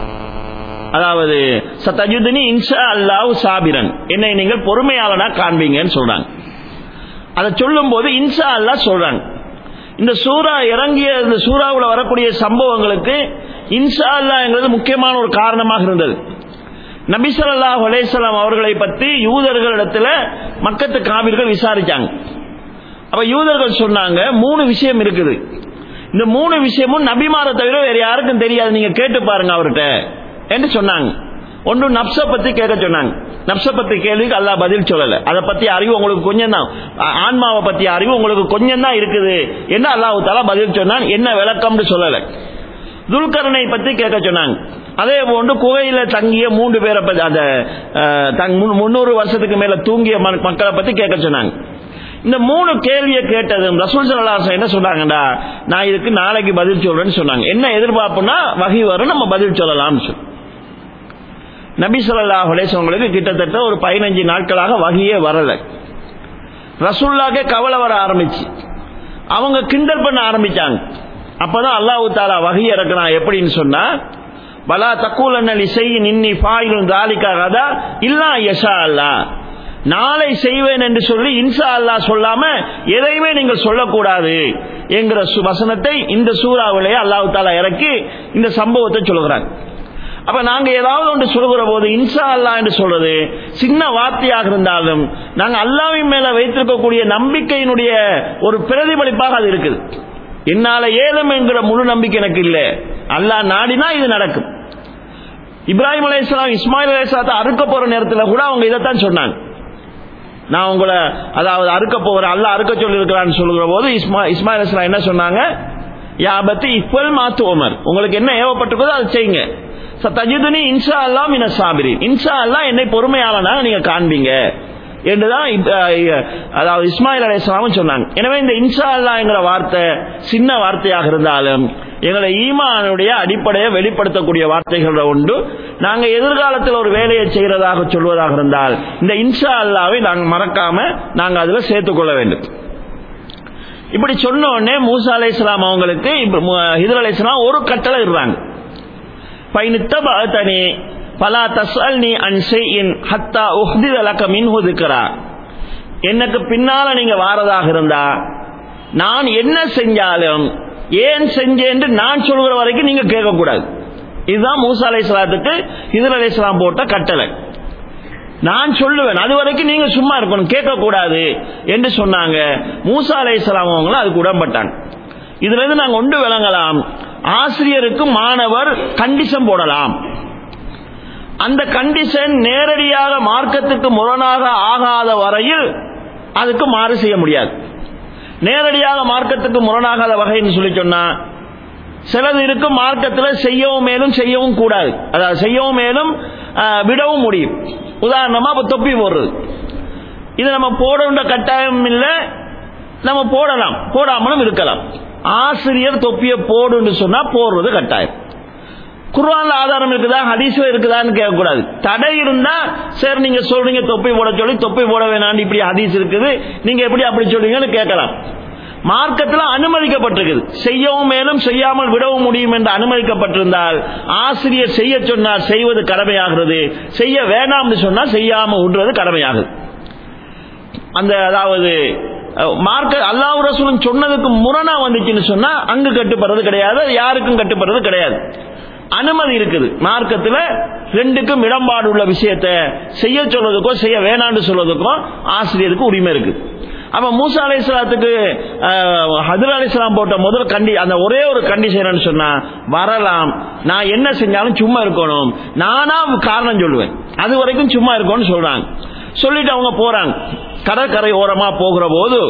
அதாவது சத்தஜுதினி இன்ஷா அல்லாஹ் சாபிரன் என்னை நீங்கள் பொறுமையாளனா காண்பீங்கன்னு சொல்றாங்க அதை சொல்லும் போது இன்ஷா அல்லாஹ் சொல்றாங்க இந்த சூரா இறங்கிய இந்த சூறாவுல வரக்கூடிய சம்பவங்களுக்கு இன்ஷா அல்லாஹ்ங்கிறது முக்கியமான ஒரு காரணமாக இருந்தது நபி ஸல்லல்லாஹு அலைஹி வஸல்லம் அவர்களை பற்றி யூதர்களிடத்துல மக்கத்து காவிர்கள் விசாரிச்சாங்க அப்ப யூதர்கள் சொன்னாங்க மூணு விஷயம் இருக்குது இந்த மூணு விஷயமும் நபிமாரை தவிர வேற யாருக்கும் தெரியாது நீங்க கேட்டு பாருங்க அவர்கிட்ட என்று சொன்னாங்க ஒன்று நப்ச பத்தி கேட்க சொன்னாங்க நப்ச பத்தி கேள்விக்கு அல்லாஹ் பதில் சொல்லல அதை பத்தி அறிவு உங்களுக்கு கொஞ்சம் தான் ஆன்மாவை பத்தி அறிவு உங்களுக்கு கொஞ்சம் தான் இருக்குது என்ன அல்லாஹ் தாலா பதில் சொன்னான் என்ன விளக்கம்னு சொல்லல துல்கரனை பத்தி கேட்க சொன்னாங்க அதே போன்று குகையில தங்கிய மூன்று பேரை பத்தி அந்த அஹ், தங் முன்- முன்னூறு வருஷத்துக்கு மேல தூங்கிய ம- மக்களை பத்தி கேட்க சொன்னாங்க இந்த மூணு கேள்வியை கேட்டதும் ரசூல் சல்லாசன் என்ன சொன்னாங்கடா நான் இதுக்கு நாளைக்கு பதில் சொல்றேன்னு சொன்னாங்க என்ன எதிர்பார்ப்புனா வகை வரும் நம்ம பதில் சொல்லலாம்னு சொல்லி நபி ஸல்லல்லாஹு அலைஹி வஸல்லம் கிட்டத்தட்ட ஒரு பதினஞ்சு நாட்களாக வகையே வரல ரசூல்லாக்கே கவலை வர ஆரம்பிச்சு அவங்க கிண்டல் பண்ண ஆரம்பிச்சாங்க அப்பதான் அல்லாஹ் தாலா வகை இறக்குறான் எப்படின்னு சொன்னா பலா தக்கூலன்னல் இசை நின்னி பாயிலும் தாலிக்காகதா இல்லா யஷா அல்லா நாளை செய்வேன் என்று சொல்லி இன்சா அல்லாஹ் சொல்லாம எதையுமே நீங்கள் சொல்லக்கூடாது என்கிற சு- வசனத்தை இந்த சூறாவிலேயே அல்லாஹ் தாலா இறக்கி இந்த சம்பவத்தை சொல்லுகிறாங்க அப்ப நாங்க ஏதாவது ஒன்று சொல்லுகிற போது இன்சா அல்லா என்று சொல்றது சின்ன வார்த்தையாக இருந்தாலும் நாங்க அல்லாவின் மேல வைத்திருக்கக்கூடிய நம்பிக்கையினுடைய ஒரு பிரதிபலிப்பாக அது இருக்குது என்னால ஏலம் என்கிற முழு நம்பிக்கை எனக்கு இல்லை அல்லாஹ் நாடினா இது நடக்கும் இப்ராஹிம் அலைஹிஸ்ஸலாம் இஸ்மாயில் அலைஹிஸ்ஸலாத்தை அறுக்க போற நேரத்தில் கூட அவங்க இதைத்தான் சொன்னாங்க நான் உங்களை அதாவது அறுக்க போகிறேன் அல்லாஹ் அறுக்க சொல்லி இருக்கிறான்னு சொல்லுகிற போது இஸ்மா இஸ்மாயில் அலைஹிஸ்ஸலாம் என்ன சொன்னாங்க யாபத்து இப்பல் மாத்து உமர் உங்களுக்கு என்ன ஏவப்பட்டிருக்கோ அதை செய்யுங்க சத்தஜிதுனி இன்ஷா அல்லா மின சாபிரின் இன்ஷா அல்லா என்னை பொறுமையாளனாக நீங்க காண்பீங்க என்றுதான் இப்- அஹ் அதாவது இஸ்மாயில் அலைஹிஸ்ஸலாமும் சொன்னாங்க எனவே இந்த இன்ஷா அல்லாங்கிற வார்த்தை சின்ன வார்த்தையாக இருந்தாலும் எங்களை ஈமானுடைய அடிப்படையை வெளிப்படுத்தக்கூடிய வார்த்தைகள் உண்டு நாங்க எதிர்காலத்தில் ஒரு வேலையை செய்யறதாக சொல்வதாக இருந்தால் இந்த இன்ஷா அல்லாவை நாங்கள் மறக்காம நாங்க அதுல சேர்த்துக்கொள்ள வேண்டும் இப்படி சொன்ன உடனே மூசா அலைஹிஸ்ஸலாம் அவங்களுக்கு இப்ப மு- ஹிதர் அலைஹிஸ்ஸலாம் ஒரு கட்டளை இடுறாங்க பைனித்தபஅதனி ஃபலா தஸ்அல்னி அன் ஷைஇன் ஹத்தா உஹ்தித லக மின்ஹு திக்ரா எனக்கு பின்னால நீங்க வாரதாக இருந்தா நான் என்ன செஞ்சாலும் ஏன் செஞ்சேன்னு நான் சொல்கிற வரைக்கும் நீங்க கேட்கக்கூடாது இதுதான் மூசா அலைஹிஸ்ஸலாத்துக்கு ஹிதர் அலைஹிஸ்ஸலாம் போட்ட கட்டளை நான் சொல்லுவேன் அது வரைக்கும் நீங்க சும்மா இருக்கணும் கேட்கக்கூடாது என்று சொன்னாங்க மூசா அலைஹிஸ்ஸலாம் அவங்களும் அதுக்கு உடன்பட்டாங்க இதுல இருந்து நாங்க ஒன்று விளங்கலாம் ஆசிரியருக்கு மாணவர் கண்டிஷன் போடலாம் அந்த கண்டிஷன் நேரடியாக மார்க்கத்துக்கு முரணாக ஆகாத வரையில் அதுக்கு மாறு செய்ய முடியாது நேரடியாக மார்க்கத்துக்கு முரணாகாத வகைன்னு சொல்லி சொன்னா சிலது இருக்கும் மார்க்கத்தில் செய்யவும் மேலும் செய்யவும் கூடாது அதாவது செய்யவும் மேலும் ஆஹ், விடவும் முடியும் உதாரணமா இப்ப தொப்பி போடுறது இது நம்ம போடணுன்ற கட்டாயம் இல்லை நம்ம போடலாம் போடாமலும் இருக்கலாம் ஆசிரியர் தொப்பியை போடுன்னு சொன்னா போடுறது கட்டாயம் குர்ஆன்ல ஆதாரம் இருக்குதா ஹதீஸ்ல இருக்குதான்னு கேட்கக்கூடாது தடை இருந்தா சரி நீங்க சொல்றீங்க தொப்பி போட சொல்லி தொப்பி போட வேணாம் இப்படி ஹதீஸ் இருக்குது நீங்க எப்படி அப்படி சொல்றீங்கன்னு கேட்கலாம் மார்க்கத்தில் அனுமதிக்கப்பட்டிருக்குது செய்யவும் மேலும் செய்யாமல் விடவும் முடியும் என்று அனுமதிக்கப்பட்டிருந்தால் ஆசிரியர் செய்ய சொன்னால் செய்வது கடமையாகிறது செய்ய வேண்டாம்னு சொன்னால் செய்யாம விடுறது கடமையாகுது அந்த அதாவது அஹ், மார்க்க அல்லாஹ் ரசூலும் சொன்னதுக்கு முரணா வந்துச்சுன்னு சொன்னா அங்கு கட்டுப்படுறது கிடையாது அது யாருக்கும் கட்டுப்படுறது கிடையாது அனுமதி இருக்குது மார்க்கத்துல ரெண்டுக்கும் இடம்பாடு உள்ள விஷயத்தை செய்ய சொல்றதுக்கோ செய்ய வேணாம்னு சொல்றதுக்கோ ஆசிரியருக்கு உரிமை இருக்கு அப்ப மூசா அலைஹிஸ்ஸலாத்துக்கு ஹதர் அலைஹிஸ்ஸலாம் போட்ட முதல் கண்டி அந்த ஒரே ஒரு கண்டிஷன் சொன்னா வரலாம் நான் என்ன செஞ்சாலும் சும்மா இருக்கணும் நானா காரணம் சொல்லுவேன் அது வரைக்கும் சும்மா இருக்கணும்னு சொல்றாங்க சொல்லிட்டு அவங்க போறாங்க கடற்கரை ஓரமா போகிற போது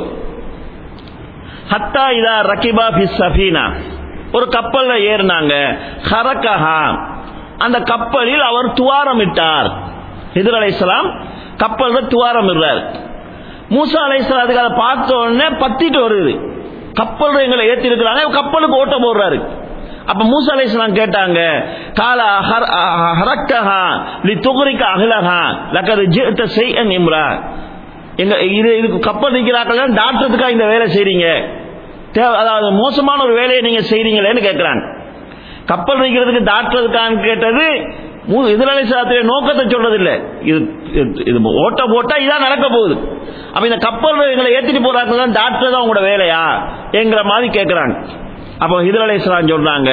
ஹத்தா இதா ரக்கிபா பிஸ் சஃபீனா ஒரு கப்பல்ல ஏறினாங்க ஹரக்கஹா அந்த கப்பலில் அவர் துவாரம் இட்டார் ஹிதர் அலைஹிஸ்ஸலாம் கப்பல்ல துவாரம் இடுறார் மூசா அலைஹிஸ்ஸலாத்துக்கு அதை பார்த்த உடனே பத்திட்டு வருது கப்பல் எங்களை ஏத்தி இருக்கிறாங்க கப்பலுக்கு ஓட்ட போடுறாரு அப்ப மூசா அலைஹிஸ்ஸலாம் கேட்டாங்க கால ஹர- ஹரக்கஹா லி துகுரிக்க அகலஹா லக்கது ஜித்த செய்யன் இம்ரா எங்க இது இதுக்கு கப்பல் நிற்கிறாக்கள் டாக்டருக்கா இந்த வேலை செய்றீங்க தேவை அதாவது மோசமான ஒரு வேலையை நீங்க செய்றீங்களேன்னு கேட்கிறாங்க கப்பல் நிற்கிறதுக்கு டாக்டருக்கான்னு கேட்டது எதிராளி சாத்திரிய நோக்கத்தை சொல்றது இல்ல இது இது- இது ஓட்ட போட்டா இதான் நடக்க போகுது அப்ப இந்த கப்பல் எங்களை ஏத்திட்டு போறாங்க டாக்டர் தான் உங்களோட வேலையா என்கிற மாதிரி கேட்கிறாங்க அப்போ ஹிதர் அலைஹிஸ்ஸலாம் சொல்றாங்க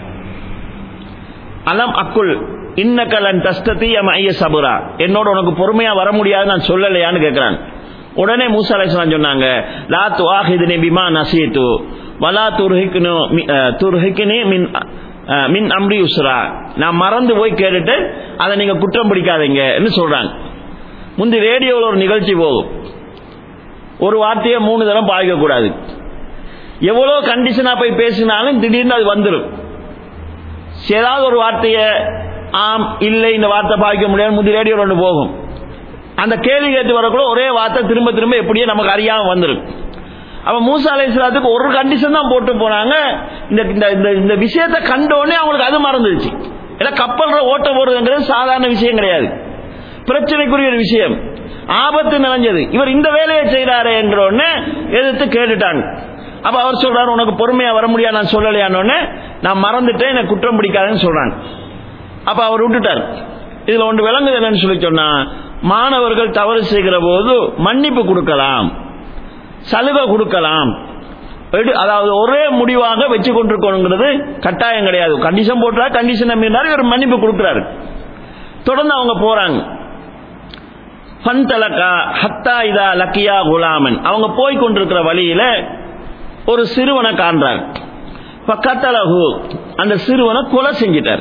அலம் அக்குல் இன்னக்கலன் தஸ்ததி அம் ஐய சபுரா என்னோட உனக்கு பொறுமையா வர முடியாது நான் சொல்லலையான்னு கேட்கிறான் உடனே மூசா அலைஹிஸ்ஸலாம் சொன்னாங்க லா துஆஹிதுனி பிமா நசீது வலா துர்ஹிக்னு மி- அஹ், துர்ஹிக்னி மின் அஹ், மின் அம்ரி உஸ்ரா நான் மறந்து போய் கேட்டுட்டு அதை நீங்க குற்றம் பிடிக்காதீங்கன்னு சொல்றாங்க முந்தி ரேடியோவில் ஒரு நிகழ்ச்சி போகும் ஒரு வார்த்தையை மூணு தரம் பாய்க்க கூடாது எவ்வளவு கண்டிஷனா போய் பேசினாலும் திடீர்னு அது வந்துடும் ஏதாவது ஒரு வார்த்தையை ஆம் இல்லை இந்த வார்த்தை பாய்க்க முடியாது முந்தி ரேடியோ ஒன்று போகும் அந்த கேள்வி கேட்டு வரக்குள்ள ஒரே வார்த்தை திரும்ப திரும்ப எப்படியே நமக்கு அறியாம வந்துடும் அப்ப மூசா அலைஹிஸ்ஸலாத்துக்கு ஒரு கண்டிஷன் தான் போட்டு போனாங்க இந்த இந்த இந்த இந்த விஷயத்தை கண்டோடனே அவங்களுக்கு அது மறந்துடுச்சு ஏன்னா கப்பல்ல ஓட்ட போறதுங்கிறது சாதாரண விஷயம் கிடையாது பிரச்சனைக்குரிய ஒரு விஷயம் ஆபத்து நிறைஞ்சது இவர் இந்த வேலையை செய்யறாரு என்கிற உடனே எதிர்த்து கேட்டுட்டாங்க அப்ப அவர் சொல்றாரு உனக்கு பொறுமையா வர முடியாது நான் சொல்லலையானோடனே நான் மறந்துட்டேன் எனக்கு குற்றம் பிடிக்காதுன்னு சொல்றாங்க அப்ப அவர் விட்டுட்டார் இதுல ஒன்று விளங்குது என்னன்னு சொல்லி சொன்னா மாணவர்கள் தவறு செய்கிற போது மன்னிப்பு கொடுக்கலாம் சலுகை கொடுக்கலாம் எடு- அதாவது ஒரே முடிவாக வச்சு கொண்டிருக்கணுங்கிறது கட்டாயம் கிடையாது கண்டிஷன் போட்டா கண்டிஷன் மீறினார் இவர் மன்னிப்பு கொடுக்கிறாரு தொடர்ந்து அவங்க போறாங்க ஃபன்தலகா ஹத்தா இதா லக்கியா குலாமன் அவங்க போய் கொண்டிருக்கிற வழியில ஒரு சிறுவனை காண்றாங்க பக்கத்தலகு அந்த சிறுவனை கொலை செஞ்சிட்டார்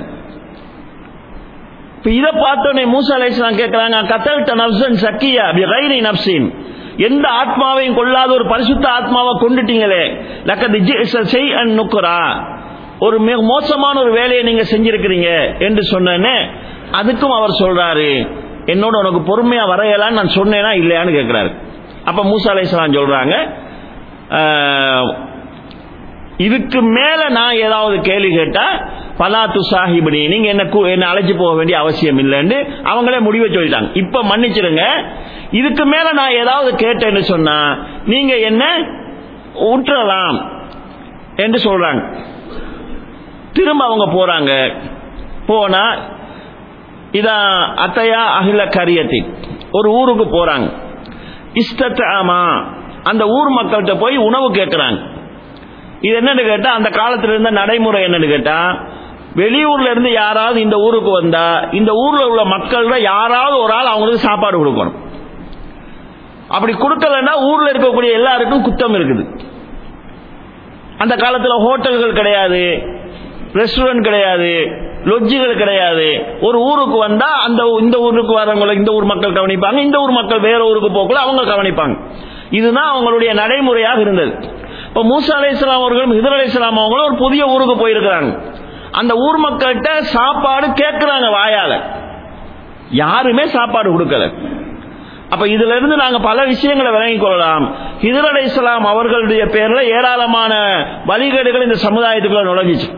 இப்ப இதை பார்த்தோன்னே மூசா அலைஹிஸ்ஸலாம் கேட்கிறாங்க கத்தல்ட நப்சன் சக்கியா பி கைரி நப்சின் எந்த ஆத்மாவையும் கொள்ளாத ஒரு பரிசுத்த ஆத்மாவை கொண்டுட்டீங்களே லக்கது செய் அன் நுக்குரா ஒரு மிக மோசமான ஒரு வேலையை நீங்க செஞ்சிருக்கிறீங்க என்று சொன்னேனே அதுக்கும் அவர் சொல்றாரு என்னோட உனக்கு பொறுமையா வரையலான்னு நான் சொன்னேனா இல்லையான்னு கேட்கிறாரு அப்ப மூசா அலைஹிஸ்ஸலாம் சொல்றாங்க ஆஹ், இதுக்கு மேல நான் ஏதாவது கேள்வி கேட்டா பலாத்து சாஹிபடி நீங்க என்ன கூ- என்ன அழைச்சு போக வேண்டிய அவசியம் இல்லைன்னு அவங்களே முடிவை சொல்லிட்டாங்க இப்ப மன்னிச்சிருங்க இதுக்கு மேல நான் ஏதாவது கேட்டேன்னு சொன்னா நீங்க என்ன உற்றலாம் என்று சொல்றாங்க திரும்ப அவங்க போறாங்க போனா இதான் அத்தையா அகில கரியத்தி ஒரு ஊருக்கு போறாங்க இஷ்டத்த ஆமா அந்த ஊர் மக்கள்கிட்ட போய் உணவு கேட்கிறாங்க இது என்னன்னு கேட்டா அந்த காலத்துல இருந்த நடைமுறை என்னன்னு கேட்டா வெளியூர்ல இருந்து யாராவது இந்த ஊருக்கு வந்தா இந்த ஊர்ல உள்ள மக்கள்ல யாராவது ஒரு ஆள் அவங்களுக்கு சாப்பாடு கொடுக்கணும் அப்படி கொடுக்கலன்னா ஊர்ல இருக்கக்கூடிய எல்லாருக்கும் குத்தம் இருக்குது அந்த காலத்துல ஹோட்டல்கள் கிடையாது ரெஸ்டாரண்ட் கிடையாது லொட்ஜுகள் கிடையாது ஒரு ஊருக்கு வந்தா அந்த ஊ- இந்த ஊருக்கு வரவங்களை இந்த ஊர் மக்கள் கவனிப்பாங்க இந்த ஊர் மக்கள் வேற ஊருக்கு போகல அவங்க கவனிப்பாங்க இதுதான் அவங்களுடைய நடைமுறையாக இருந்தது இப்போ மூசா அலைஹிஸ்ஸலாம் அவர்களும் ஹிதர் அலைஹிஸ்ஸலாம் அவங்களும் ஒரு புதிய ஊருக்கு போயிருக்கிறாங்க அந்த ஊர் மக்கள்கிட்ட சாப்பாடு கேட்கிறாங்க வாயால யாருமே சாப்பாடு கொடுக்கல அப்ப இதுல இருந்து நாங்க பல விஷயங்களை விளங்கிக் கொள்ளலாம் ஹிதர் அலை இஸ்லாம் அவர்களுடைய பேர்ல ஏராளமான வழிகேடுகள் இந்த சமுதாயத்துக்குள்ள நுழைஞ்சிச்சு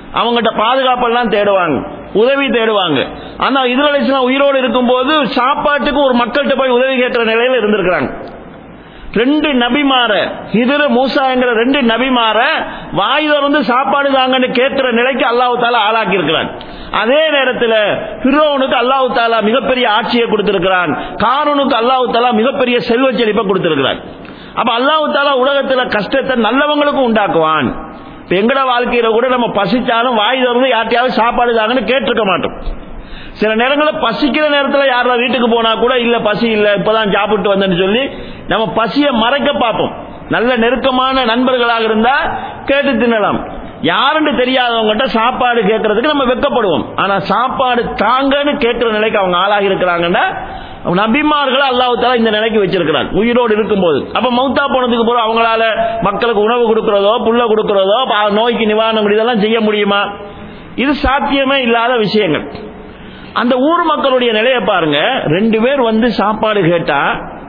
அவங்ககிட்ட பாதுகாப்பெல்லாம் தேடுவாங்க உதவி தேடுவாங்க ஆனா இதுல அலிஸ்லாம் உயிரோடு இருக்கும்போது சாப்பாட்டுக்கு ஒரு மக்கள்கிட்ட போய் உதவி கேட்கிற நிலையில இருந்திருக்கிறாங்க ரெண்டு நபிமார ஹிதர மூசாங்கிற ரெண்டு நபிமார வாய் திறந்து சாப்பாடு தாங்கன்னு கேட்கிற நிலைக்கு அல்லாஹு தாலா ஆளாக்கி இருக்கிறான் அதே நேரத்தில் பிரோனுக்கு அல்லாஹு தாலா மிகப்பெரிய ஆட்சியை கொடுத்திருக்கிறான் காரனுக்கு அல்லாஹு தாலா மிகப்பெரிய செல்வ செழிப்பை கொடுத்திருக்கிறான் அப்ப அல்லாஹு தாலா உலகத்துல கஷ்டத்தை நல்லவங்களுக்கும் உண்டாக்குவான் இப்ப எங்கட வாழ்க்கையில கூட நம்ம பசிச்சாலும் வாய் திறந்து யார்ட்டையாவது சாப்பாடு தாங்கன்னு கேட்டிருக்க மாட்டோம் சில நேரங்களில் பசிக்கிற நேரத்தில் யாராவது வீட்டுக்கு போனா கூட இல்ல பசி இல்ல இப்பதான் சாப்பிட்டு வந்தேன்னு சொல்லி நம்ம பசியை மறைக்க பார்ப்போம் நல்ல நெருக்கமான நண்பர்களாக இருந்தா கேட்டு தின்னலாம் யாருன்னு தெரியாதவங்ககிட்ட சாப்பாடு கேட்கறதுக்கு நம்ம வெக்கப்படுவோம் ஆனா சாப்பாடு தாங்கன்னு கேட்கிற நிலைக்கு அவங்க ஆளாகி இருக்கிறாங்கன்னா நபிமார்கள் அல்லாஹு தாலா இந்த நிலைக்கு வச்சிருக்கிறார் உயிரோடு இருக்கும்போது அப்ப மௌத்தா போனதுக்கு பிறகு அவங்களால மக்களுக்கு உணவு கொடுக்கறதோ புல்ல கொடுக்கறதோ பா- நோய்க்கு நிவாரணம் இதெல்லாம் செய்ய முடியுமா இது சாத்தியமே இல்லாத விஷயங்கள் அந்த ஊர் மக்களுடைய நிலையை பாருங்க ரெண்டு பேர் வந்து சாப்பாடு கேட்டா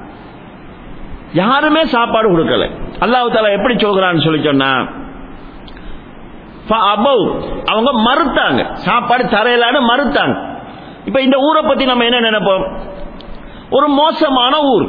யாருமே சாப்பாடு கொடுக்கல அல்லாஹ் தாலா எப்படி சொல்கிறான்னு சொல்லி சொன்னா அபவ் அவங்க மறுத்தாங்க சாப்பாடு தரையிலான்னு மறுத்தாங்க இப்ப இந்த ஊரை பத்தி நம்ம என்ன நினைப்போம் ஒரு மோசமான ஊர்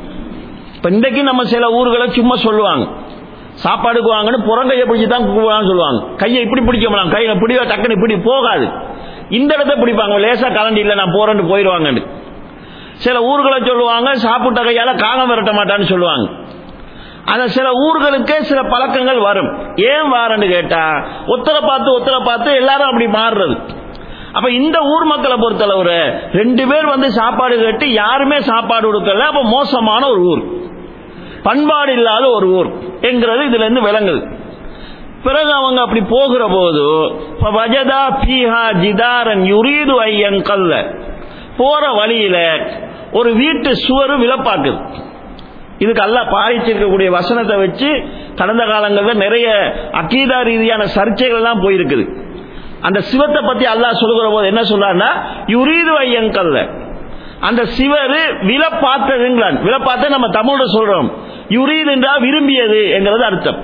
இப்ப இன்றைக்கு நம்ம சில ஊர்களை சும்மா சொல்லுவாங்க சாப்பாடுக்கு வாங்கன்னு புறங்கையை பிடிச்சி தான் கூப்பிடலாம்னு சொல்லுவாங்க கையை இப்படி பிடிக்க முடியும் கையை பிடிவா டக்குன்னு இப்படி போகாது இந்த இடத்த பிடிப்பாங்க லேசா கலண்டி இல்லை நான் போறேன்னு போயிடுவாங்கன்னு சில ஊர்களை சொல்லுவாங்க சாப்பிட்ட கையால காகம் விரட்ட மாட்டான்னு சொல்லுவாங்க அந்த சில ஊர்களுக்கே சில பழக்கங்கள் வரும் ஏன் வாரன்னு கேட்டா ஒத்தரை பார்த்து ஒத்தரை பார்த்து எல்லாரும் அப்படி மாறுறது அப்ப இந்த ஊர் மக்களை பொறுத்தளவு ரெண்டு பேர் வந்து சாப்பாடு கேட்டு யாருமே சாப்பாடு கொடுக்கல அப்ப மோசமான ஒரு ஊர் பண்பாடு இல்லாத ஒரு ஊர் என்கிறது இதுல இருந்து விளங்குது பிறகு அவங்க அப்படி போகிற போது வஜதா பீஹா ஜிதாரன் யுரீது ஐயன் கல்ல போற வழியில ஒரு வீட்டு சுவர் விலப்பாக்குது இதுக்கு அல்லாஹ் பாதிச்சிருக்கக்கூடிய வசனத்தை வச்சு கடந்த காலங்களில் நிறைய அக்கீதா ரீதியான சர்ச்சைகள்லாம் போயிருக்குது அந்த சிவத்தை பத்தி அல்லாஹ் சொல்லுகிற போது என்ன சொல்றாருன்னா யுரீது ஐயங்கல்ல அந்த சிவர் வில பார்த்ததுங்கிறான் வில பார்த்து நம்ம தமிழ்ல சொல்றோம் யுரீது என்றா விரும்பியது என்கிறது அர்த்தம்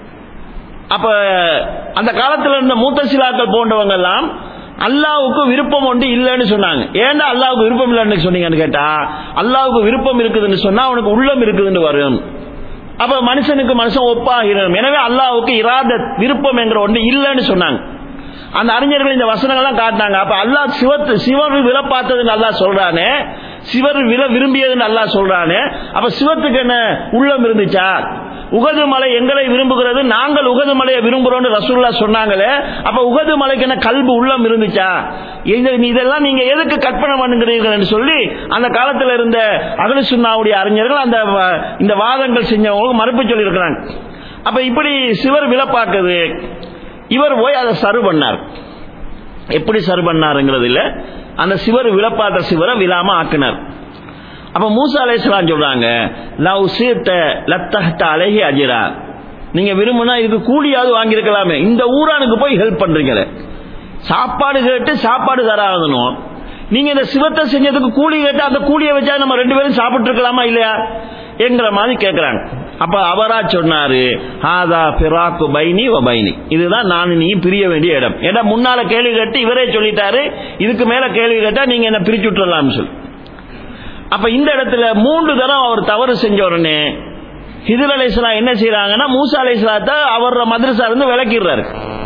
அப்ப அந்த காலத்துல இருந்த மூத்த சிலாக்கள் போன்றவங்க எல்லாம் அல்லாவுக்கு விருப்பம் ஒன்று இல்லைன்னு சொன்னாங்க ஏன்டா அல்லாவுக்கு விருப்பம் இல்லைன்னு சொன்னீங்கன்னு கேட்டா அல்லாவுக்கு விருப்பம் இருக்குதுன்னு சொன்னா அவனுக்கு உள்ளம் இருக்குதுன்னு வரும் அப்ப மனுஷனுக்கு மனுஷன் ஒப்பாகிறோம் எனவே அல்லாவுக்கு இராத விருப்பம் என்கிற ஒன்று இல்லைன்னு சொன்னாங்க அந்த அறிஞர்கள் இந்த வசனங்கள்லாம் காட்டினாங்க அப்ப அல்லாஹ் சிவத்து சிவர் வில பார்த்ததுன்னு அல்லாஹ் சொல்றானே சிவர் வில விரும்பியதுன்னு அல்லாஹ் சொல்றானே அப்ப சிவத்துக்கு என்ன உள்ளம் இருந்துச்சா உகது மலை எங்களை விரும்புகிறது நாங்கள் உகது மலையை விரும்புறோம்னு ரசூல்லா சொன்னாங்களே அப்ப உகது மலைக்கு என்ன கல்பு உள்ளம் இருந்துச்சா இது இதெல்லாம் நீங்க எதுக்கு கற்பனை பண்ணுகிறீர்கள் சொல்லி அந்த காலத்துல இருந்த அகல சுன்னாவுடைய அறிஞர்கள் அந்த வ- இந்த வாதங்கள் செஞ்சவங்களுக்கு மறுப்பு சொல்லி இருக்கிறாங்க அப்ப இப்படி சிவர் விலப்பாக்குது இவர் போய் அதை சரு பண்ணார் எப்படி சரு பண்ணாருங்கிறது இல்ல அந்த சிவர் விலப்பாட்ட சிவரை விழாம ஆக்கினார் அப்ப மூசா அலைஹிஸ்ஸலாம் சொல்றாங்க லவ் சீத்த லத்தஹ்த அலைஹி அஜிரா நீங்க விரும்புனா இதுக்கு கூலியாவது வாங்கியிருக்கலாமே இந்த ஊரானுக்கு போய் ஹெல்ப் பண்றீங்களே சாப்பாடு கேட்டு சாப்பாடு தராதனும் நீங்க இந்த சிவத்தை செஞ்சதுக்கு கூலி கேட்டு அந்த கூலியை வச்சா நம்ம ரெண்டு பேரும் சாப்பிட்டு இருக்கலாமா இல்லையா என்கிற மாதிரி கேட்கிறாங்க அப்ப அவரா சொன்னாரு ஹாதா பிராக்கு பைனி வ பைனி இதுதான் நான் நீ பிரிய வேண்டிய இடம் ஏன்னா முன்னால கேள்வி கேட்டு இவரே சொல்லிட்டாரு இதுக்கு மேல கேள்வி கேட்டா நீங்க என்ன பிரிச்சு விட்டுறலாம்னு சொல்லி அப்ப இந்த இடத்துல மூன்று தரம் அவர் தவறு செஞ்ச உடனே ஹிதுர் அலைஹிஸ்ஸலாம் என்ன செய்யறாங்கன்னா மூசா அலைஹிஸ்ஸலாத்தை அவர் மദ്രസா இருந்து விளக்கிடுறாரு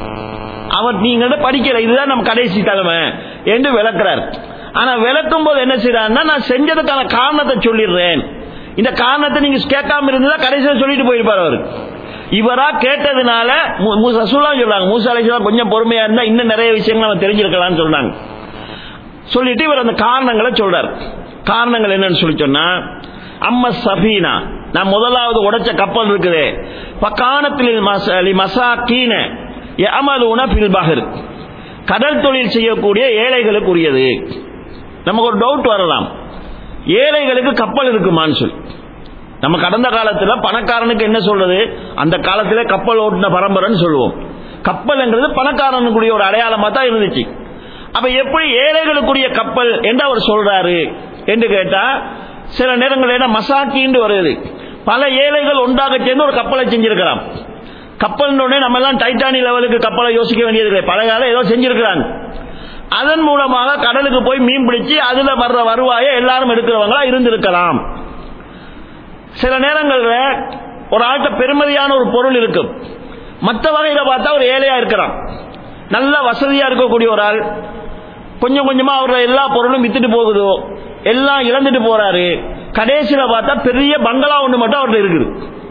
அவர் நீங்க படிக்கல இதுதான் நம்ம கடைசி தலைமை என்று விளக்குறார் ஆனா விளக்கும் போது என்ன செய்யறாருன்னா நான் செஞ்சதுக்கான காரணத்தை சொல்லிடுறேன் இந்த காரணத்தை நீங்க கேட்காம இருந்தா கடைசியில் சொல்லிட்டு போயிருப்பார் அவர் இவரா கேட்டதுனால மூ- மூ- ரசூலுல்லாஹ் சொல்றாங்க மூசா அலைஹிஸ்ஸலாம் கொஞ்சம் பொறுமையா இருந்தா இன்னும் நிறைய விஷயங்கள் நம்ம தெரிஞ்சிருக்கலாம்னு சொல்றாங்க சொல்லிட்டு இவர் அந்த காரணங்களை சொல்றார் காரணங்கள் என்னன்னு சொல்லி சொன்னா அம்ம சஃபீனா நான் முதலாவது உடைச்ச கப்பல் இருக்குது பக்கானத்தில் மசா கீன அமலூன பில் பஹர் கடல் தொழில் செய்யக்கூடிய ஏழைகளுக்குரியது நமக்கு ஒரு டவுட் வரலாம் ஏழைகளுக்கு கப்பல் இருக்குமான்னு சொல்லி நம்ம கடந்த காலத்துல பணக்காரனுக்கு என்ன சொல்றது அந்த காலத்துல கப்பல் ஓட்டின பரம்பரைன்னு சொல்லுவோம் கப்பல்ங்கிறது பணக்காரனுக்குரிய ஒரு அடையாளமா தான் இருந்துச்சு அப்ப எப்படி ஏழைகளுக்குரிய கப்பல் என்று அவர் சொல்றாரு என்று கேட்டா சில நேரங்கள் என்ன மசாக்கின்னு வருது பல ஏழைகள் ஒன்றாக சேர்ந்து ஒரு கப்பலை செஞ்சிருக்கலாம் கப்பல் உடனே நம்ம எல்லாம் டைட்டானி லெவலுக்கு கப்பலை யோசிக்க வேண்டியது இல்லை பல காலம் ஏதோ செஞ்சிருக்கிறாங்க அதன் மூலமாக கடலுக்கு போய் மீன் பிடிச்சு அதுல வர்ற வருவாயை எல்லாரும் எடுக்கிறவங்களா இருந்திருக்கலாம் சில நேரங்கள்ல ஒரு ஆள்கிட்ட பெருமதியான ஒரு பொருள் இருக்கும் மற்ற வகையில பார்த்தா ஒரு ஏழையா இருக்கிறான் நல்ல வசதியா இருக்கக்கூடிய ஒரு ஆள் கொஞ்சம் கொஞ்சமா அவரோட எல்லா பொருளும் வித்துட்டு போகுதோ எல்லாம் இழந்துட்டு போறாரு கடைசியில பார்த்தா பெரிய பங்களா ஒன்று மட்டும் அவர்கிட்ட இருக்குது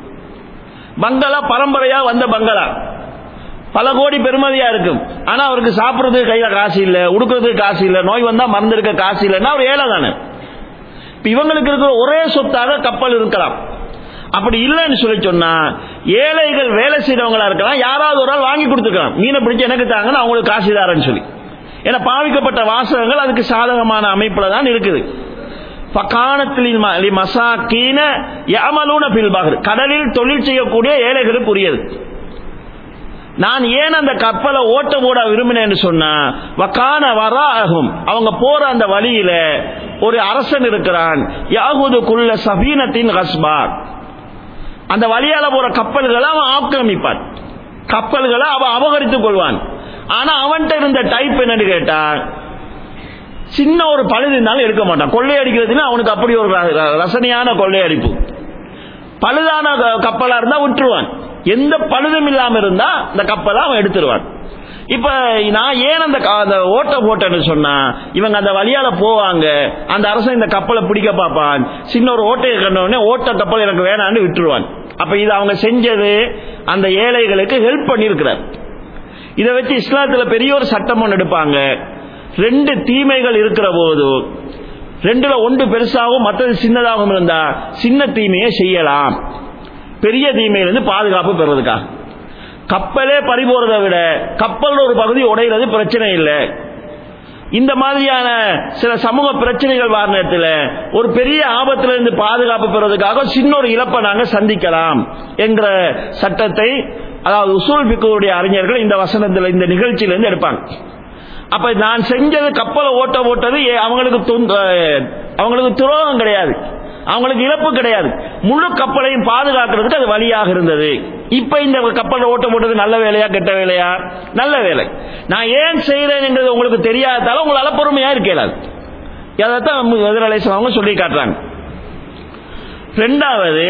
பங்களா பரம்பரையா வந்த பங்களா பல கோடி பெருமதியா இருக்கும் ஆனா அவருக்கு சாப்பிடுறதுக்கு கையில காசு இல்ல உடுக்கிறதுக்கு காசு இல்ல நோய் வந்தா மருந்து இருக்க காசு இல்லைன்னா அவர் ஏழை தானே இப்ப இவங்களுக்கு இருக்கிற ஒரே சொத்தாக கப்பல் இருக்கலாம் அப்படி இல்லைன்னு சொல்லி சொன்னா ஏழைகள் வேலை செய்யறவங்களா இருக்கலாம் யாராவது ஒரு ஆள் வாங்கி கொடுத்துக்கலாம் மீனை பிடிச்சு எனக்கு தாங்கன்னு அவங்களுக்கு காசு தாரன்னு சொல்லி ஏன்னா பாவிக்கப்பட்ட வாசகங்கள் அதுக்கு சாதகமான அமைப்புல தான் இருக்குது பக்கானத்தில் மசாக்கீன யமலூன பில்பாகர் கடலில் தொழில் செய்யக்கூடிய ஏழைகளுக்கு உரியது நான் ஏன் அந்த கப்பலை ஓட்ட போட விரும்பினேன்னு சொன்னா வக்கான வராகும் அவங்க போற அந்த வழியில ஒரு அரசன் இருக்கிறான் யாகுது குள்ள சபீனத்தின் ஹஸ்பா அந்த வழியால போற கப்பல்களை அவன் ஆக்கிரமிப்பான் கப்பல்களை அவன் அபகரித்துக் கொள்வான் ஆனா அவன்கிட்ட இருந்த டைப் என்னன்னு கேட்டா சின்ன ஒரு பழுது இருந்தாலும் எடுக்க மாட்டான் கொள்ளையடிக்கிறதுன்னு அவனுக்கு அப்படி ஒரு ர- ரசனையான கொள்ளையடிப்பு பழுதான க- கப்பலா இருந்தா விட்டுருவான் எந்த பழுதும் இல்லாம இருந்தா இந்த கப்பலை அவன் எடுத்துருவான் இப்ப நான் ஏன் அந்த க- அந்த ஓட்ட போட்டேன்னு சொன்னா இவங்க அந்த வழியால போவாங்க அந்த அரசன் இந்த கப்பலை பிடிக்க பார்ப்பான் சின்ன ஒரு ஓட்டையை கண்ட உடனே ஓட்ட கப்பல் எனக்கு வேணான்னு விட்டுருவான் அப்ப இது அவங்க செஞ்சது அந்த ஏழைகளுக்கு ஹெல்ப் பண்ணியிருக்கிறார் இதை வச்சு இஸ்லாத்துல பெரிய ஒரு சட்டம் ஒன்று எடுப்பாங்க ரெண்டு தீமைகள் இருக்கிற போது ரெண்டுல ஒன்று பெருசாகவும் மற்றது சின்னதாகவும் இருந்தா சின்ன தீமையை செய்யலாம் பெரிய தீமையிலிருந்து பாதுகாப்பு பெறுவதற்காக கப்பலே பறிபோறதை விட கப்பலோட ஒரு பகுதி உடையிறது பிரச்சனை இல்லை இந்த மாதிரியான சில சமூக பிரச்சனைகள் வர நேரத்தில் ஒரு பெரிய ஆபத்துல இருந்து பாதுகாப்பு பெறுவதற்காக சின்ன ஒரு இழப்பை நாங்க சந்திக்கலாம் என்கிற சட்டத்தை அதாவது உசூல் பிக்குடைய அறிஞர்கள் இந்த வசனத்தில் இந்த நிகழ்ச்சியிலிருந்து எடுப்பாங்க அப்ப நான் செஞ்சது கப்பலை ஓட்ட ஓட்டது ஏ- அவங்களுக்கு துன்ப- அவங்களுக்கு துரோகம் கிடையாது அவங்களுக்கு இழப்பு கிடையாது முழு கப்பலையும் பாதுகாக்கிறதுக்கு அது வழியாக இருந்தது இப்ப இந்த கப்பலை ஓட்ட போட்டது நல்ல வேலையா கெட்ட வேலையா நல்ல வேலை நான் ஏன் செய்யறேன்ங்கிறது உங்களுக்கு தெரியாததால உங்களால பொறுமையா இருக்கலாது அதைத்தான் எதிரலைசம் அவங்க சொல்லி காட்டுறாங்க ரெண்டாவது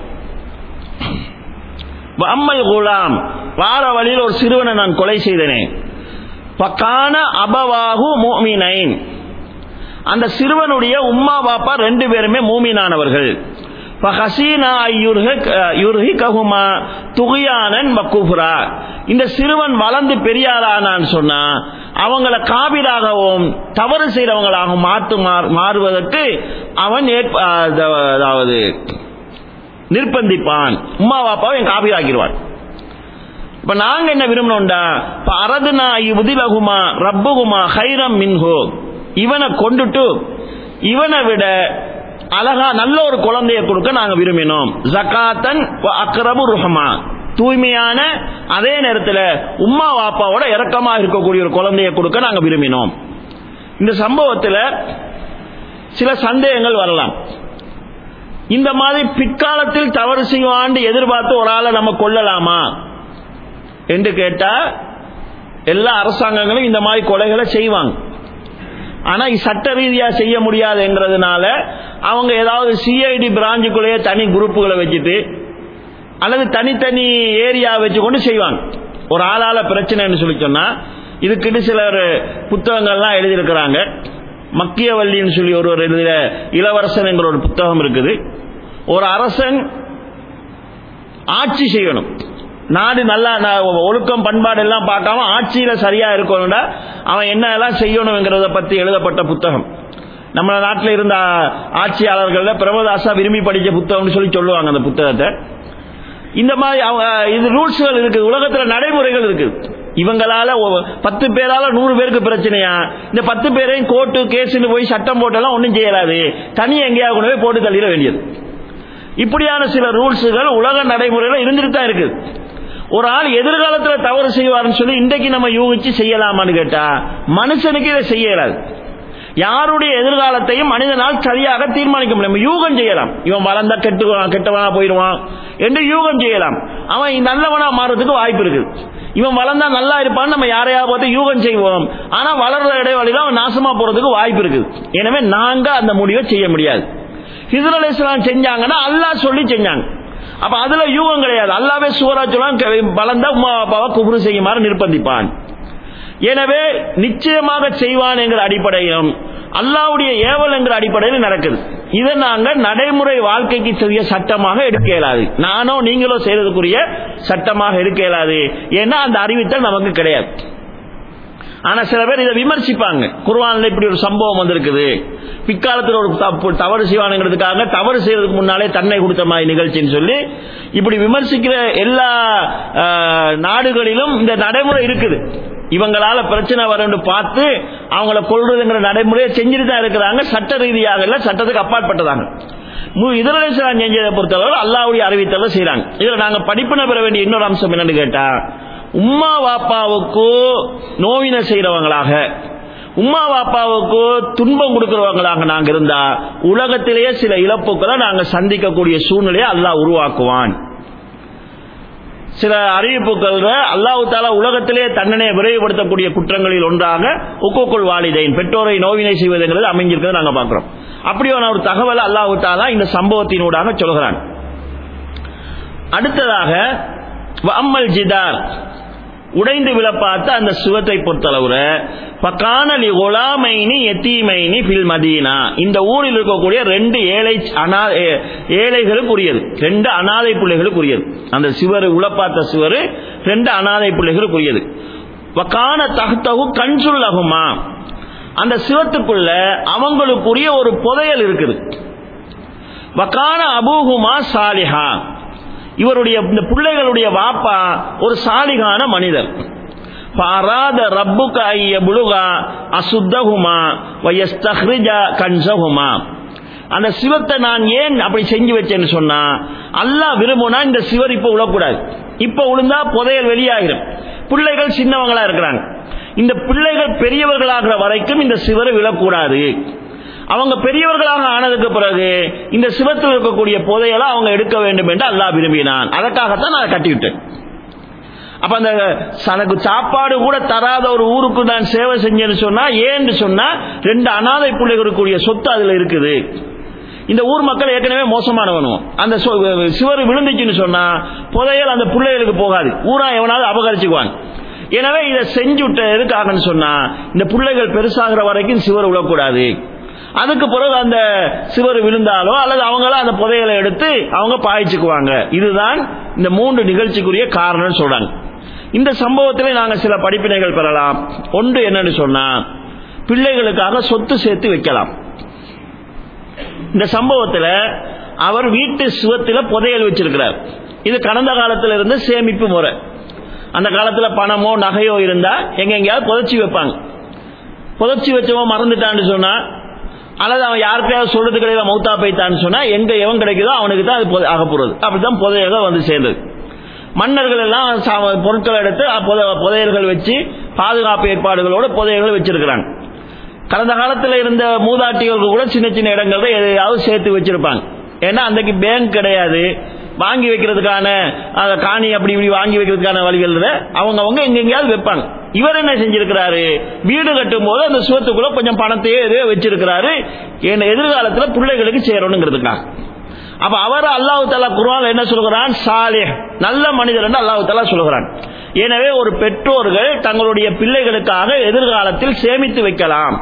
அம்மல் குலாம் வார வழியில் ஒரு சிறுவனை நான் கொலை செய்தனே பக்கான அபவாகு மூமினைன் அந்த சிறுவனுடைய உம்மா பாப்பா ரெண்டு பேருமே மூமினானவர்கள் ஃபஹசீனா யுர்ஹிக்- யுர்ஹிகஹுமா துகியானன் வக்குஃப்ரா. இந்த சிறுவன் வளர்ந்து பெரியாரானான்னு சொன்னா அவங்கள காபிராகவும் தவறு செய்றவங்களாகவும் மாற்று மாறு- மாறுவதற்கு அவன் ஏற்ப- அதாவது நிர்பந்திப்பான் உம்மா பாப்பாவை என் காபிராக்கிடுவான் இப்ப நாங்க என்ன விரும்பணும்டா இப்ப அரதுனா உதிலகுமா ரப்புகுமா ஹைரம் மின்ஹோ இவனை கொண்டுட்டு இவனை விட அழகா நல்ல ஒரு குழந்தையை கொடுக்க நாங்க விரும்பினோம் ஜகாத்தன் வ அக்ரபு ருஹமா தூய்மையான அதே நேரத்தில் உம்மா வாப்பாவோட இறக்கமா இருக்கக்கூடிய ஒரு குழந்தையை கொடுக்க நாங்க விரும்பினோம் இந்த சம்பவத்தில் சில சந்தேகங்கள் வரலாம் இந்த மாதிரி பிற்காலத்தில் தவறு செய்வான்னு எதிர்பார்த்து ஒரு ஆளை நம்ம கொல்லலாமா என்று கேட்டா எல்லா அரசாங்கங்களும் இந்த மாதிரி கொலைகளை செய்வாங்க ஆனா இது சட்ட ரீதியா செய்ய முடியாதுங்கிறதுனால அவங்க ஏதாவது சிஐடி பிராஞ்சுக்குள்ளேயே தனி குரூப்புகளை வச்சுட்டு அல்லது தனித்தனி ஏரியா வச்சு கொண்டு செய்வாங்க ஒரு ஆளால பிரச்சனைன்னு சொல்லி சொன்னா இதுக்கிட்டு சிலர் புத்தகங்கள்லாம் எழுதியிருக்கிறாங்க மக்கியவல்லின்னு சொல்லி ஒருவர் எழுதிய இளவரசன் என்கிற ஒரு புத்தகம் இருக்குது ஒரு அரசன் ஆட்சி செய்யணும் நாடு நல்லா ந- ஒழுக்கம் பண்பாடு எல்லாம் பார்க்காம ஆட்சியில சரியா இருக்கணும்டா அவன் என்ன எல்லாம் செய்யணுங்கிறத பத்தி எழுதப்பட்ட புத்தகம் நம்ம நாட்டில் இருந்த ஆட்சியாளர்கள்ல பிரபதாசா விரும்பி படிச்ச புத்தகம்னு சொல்லி சொல்லுவாங்க அந்த புத்தகத்தை இந்த மாதிரி அவங்க இது ரூல்ஸ்கள் இருக்கு உலகத்துல நடைமுறைகள் இருக்கு இவங்களால ஒ- பத்து பேரால நூறு பேருக்கு பிரச்சனையா இந்த பத்து பேரையும் கோர்ட்டு கேஸ்னு போய் சட்டம் போட்டெல்லாம் ஒன்றும் செய்யலாது தனி எங்கேயாவது கொண்டு போய் போட்டு தள்ளிட வேண்டியது இப்படியான சில ரூல்ஸுகள் உலக நடைமுறையில் இருந்துட்டு தான் இருக்குது ஒரு ஆள் எதிர்காலத்துல தவறு செய்வார்னு சொல்லி இன்றைக்கு நம்ம யூகிச்சு செய்யலாமான்னு கேட்டா மனுஷனுக்கு இதை செய்ய இயலாது யாருடைய எதிர்காலத்தையும் மனிதனால் சரியாக தீர்மானிக்க முடியும் யூகம் செய்யலாம் இவன் வளர்ந்தா கெட்டு கெட்டவனா போயிடுவான் என்று யூகம் செய்யலாம் அவன் நல்லவனா மாறதுக்கு வாய்ப்பு இருக்கு இவன் வளர்ந்தா நல்லா இருப்பான்னு நம்ம யாரையாவது பார்த்து யூகம் செய்வோம் ஆனா வளர்ற இடைவெளியில அவன் நாசமா போறதுக்கு வாய்ப்பு இருக்கு எனவே நாங்க அந்த முடிவை செய்ய முடியாது ஹிசர் அலி இஸ்லாம் செஞ்சாங்கன்னா அல்லாஹ் சொல்லி செஞ்சாங்க அப்ப அதுல யூகம் கிடையாது அல்லாவே சூரா சொல்லாம் வளர்ந்தா உமா அப்பாவை குபுரு செய்யுமாறு நிர்பந்திப்பான் எனவே நிச்சயமாக செய்வான் என்கிற அடிப்படையிலும் அல்லாவுடைய ஏவல் என்கிற அடிப்படையில் நடக்குது இதை நாங்க நடைமுறை வாழ்க்கைக்கு செய்ய சட்டமாக எடுக்க இயலாது நானோ நீங்களோ செய்யறதுக்குரிய சட்டமாக எடுக்க இயலாது ஏன்னா அந்த அறிவித்தல் நமக்கு கிடையாது ஆனா சில பேர் இதை விமர்சிப்பாங்க குர்வான்ல இப்படி ஒரு சம்பவம் வந்திருக்குது பிற்காலத்தில் ஒரு தப்பு தவறு செய்வானுங்கிறதுக்காக தவறு செய்யறதுக்கு முன்னாலே தன்னை கொடுத்த மாதிரி நிகழ்ச்சின்னு சொல்லி இப்படி விமர்சிக்கிற எல்லா நாடுகளிலும் இந்த நடைமுறை இருக்குது இவங்களால பிரச்சனை வரும்னு பார்த்து அவங்கள கொள்றதுங்கிற நடைமுறையை செஞ்சுட்டு தான் இருக்கிறாங்க சட்ட ரீதியாக இல்ல சட்டத்துக்கு அப்பாற்பட்டதாங்க இதரேஸ்வரன் செஞ்சதை பொறுத்தளவு அல்லாவுடைய அறிவித்தலை செய்யறாங்க இதுல நாங்க படிப்பினை பெற வேண்டிய இன்னொரு அம்சம் என்னன்னு கேட்டா உம்மா வாப்பாவுக்கு நோவினை செய்யறவங்களாக உம்மா வாப்பாவுக்கு துன்பம் கொடுக்கிறவங்களாக நாங்க இருந்தா உலகத்திலேயே சில இழப்புகளை நாங்க சந்திக்கக்கூடிய சூழ்நிலையை அல்லாஹ் உருவாக்குவான் சில அறிவிப்புகள் அல்லாஹு தாலா உலகத்திலே தண்டனை விரைவுபடுத்தக்கூடிய குற்றங்களில் ஒன்றாக உக்குக்குள் வாலிதைன் பெற்றோரை நோவினை செய்வதுங்கிறது அமைஞ்சிருக்கிறது நாங்க பார்க்கிறோம் அப்படியான ஒரு தகவல் அல்லாஹு தாலா இந்த சம்பவத்தினூடாக சொல்கிறான் அடுத்ததாக அம்மல் ஜிதார் உடைந்து விழப்பார்த்த அந்த சுவத்தை பொறுத்தளவுல பக்கானலி ஒலாமைனி எத்தீமைனி பில் மதீனா இந்த ஊரில் இருக்கக்கூடிய ரெண்டு ஏழை அனா ஏழைகளுக்குரியது ரெண்டு அனாதை பிள்ளைகளுக்குரியது அந்த சிவர் உழப்பார்த்த சிவர் ரெண்டு அனாதை பிள்ளைகளுக்குரியது வக்கான தகுத்தகு கண்சுள்ளகுமா அந்த சிவத்துக்குள்ள அவங்களுக்குரிய ஒரு புதையல் இருக்குது வக்கான அபூகுமா சாலிஹா இவருடைய இந்த பிள்ளைகளுடைய வாப்பா ஒரு சாலிகான மனிதர் பாராத ரப்புக ஐய புலுகா அசுத்தகுமா வயஸ்தஹ்ரிஜா கன்சகுமா அந்த சிவத்தை நான் ஏன் அப்படி செஞ்சு வச்சேன்னு சொன்னா அல்லாஹ் விரும்புனா இந்த சிவர் இப்ப விழக்கூடாது இப்ப விழுந்தா புதையல் வெளியாகிடும் பிள்ளைகள் சின்னவங்களா இருக்கிறாங்க இந்த பிள்ளைகள் பெரியவர்களாகிற வரைக்கும் இந்த சிவரை விழக்கூடாது அவங்க பெரியவர்களாக ஆனதுக்கு பிறகு இந்த சிவத்தில் இருக்கக்கூடிய புதையலை அவங்க எடுக்க வேண்டும் என்று அல்லாஹ் விரும்பினான் அதற்காகத்தான் நான் கட்டிவிட்டேன் அப்ப அந்த தனக்கு சாப்பாடு கூட தராத ஒரு ஊருக்கு நான் சேவை செஞ்சேன்னு சொன்னா ஏன்னு சொன்னா ரெண்டு அனாதை பிள்ளைகளுக்குரிய சொத்து அதுல இருக்குது இந்த ஊர் மக்கள் ஏற்கனவே மோசமானவனும் அந்த சிவர் விழுந்துச்சுன்னு சொன்னா புதையல் அந்த பிள்ளைகளுக்கு போகாது ஊரா எவனாவது அபகரிச்சுக்குவான் எனவே இதை செஞ்சு விட்ட எதுக்காகன்னு சொன்னா இந்த பிள்ளைகள் பெருசாகிற வரைக்கும் சிவர் விழக்கூடாது அதுக்கு பிறகு அந்த சிவர் விழுந்தாலோ அல்லது அவங்கள அந்த புதையலை எடுத்து அவங்க பாய்ச்சிக்குவாங்க இதுதான் இந்த மூன்று நிகழ்ச்சிக்குரிய காரணம் சொல்றாங்க இந்த சம்பவத்திலே நாங்க சில படிப்பினைகள் பெறலாம் ஒன்று என்னன்னு சொன்னா பிள்ளைகளுக்காக சொத்து சேர்த்து வைக்கலாம் இந்த சம்பவத்தில் அவர் வீட்டு சுவத்தில் புதையல் வச்சிருக்கிறார் இது கடந்த காலத்தில் இருந்து சேமிப்பு முறை அந்த காலத்தில் பணமோ நகையோ இருந்தா எங்க எங்கேயாவது புதைச்சி வைப்பாங்க புதைச்சி வச்சவன் மறந்துட்டான்னு சொன்னா அல்லது அவன் யாருக்கையாவது சொல்றது கிடையாது மௌத்தா போய்த்தான்னு சொன்னா எங்க எவன் கிடைக்குதோ அவனுக்கு தான் அது ஆக போறது அப்படித்தான் புதையல்கள் வந்து சேர்ந்தது மன்னர்கள் எல்லாம் பொருட்களை எடுத்து புதையல்கள் வச்சு பாதுகாப்பு ஏற்பாடுகளோட புதையல்கள் வச்சிருக்கிறாங்க கடந்த காலத்தில் இருந்த மூதாட்டிகளுக்கு கூட சின்ன சின்ன இடங்கள்ல எதையாவது சேர்த்து வச்சிருப்பாங்க ஏன்னா அன்றைக்கு பேங்க் கிடையாது வாங்கி வைக்கிறதுக்கான அந்த காணி அப்படி இப்படி வாங்கி வைக்கிறதுக்கான வழிகள் அவங்க அவங்க எங்கெங்கயாவது வைப்பாங்க இவர் என்ன செஞ்சிருக்கிறாரு வீடு கட்டும் போது அந்த சுவத்துக்குள்ள கொஞ்சம் பணத்தையே எதையோ வச்சிருக்கிறாரு என் எதிர்காலத்தில் பிள்ளைகளுக்கு சேரணுங்கிறதுக்காக அப்ப அவர் அல்லாஹு தாலா குருவான் என்ன சொல்கிறான் சாலே நல்ல மனிதர் என்று அல்லாஹு தாலா சொல்கிறான் எனவே ஒரு பெற்றோர்கள் தங்களுடைய பிள்ளைகளுக்காக எதிர்காலத்தில் சேமித்து வைக்கலாம்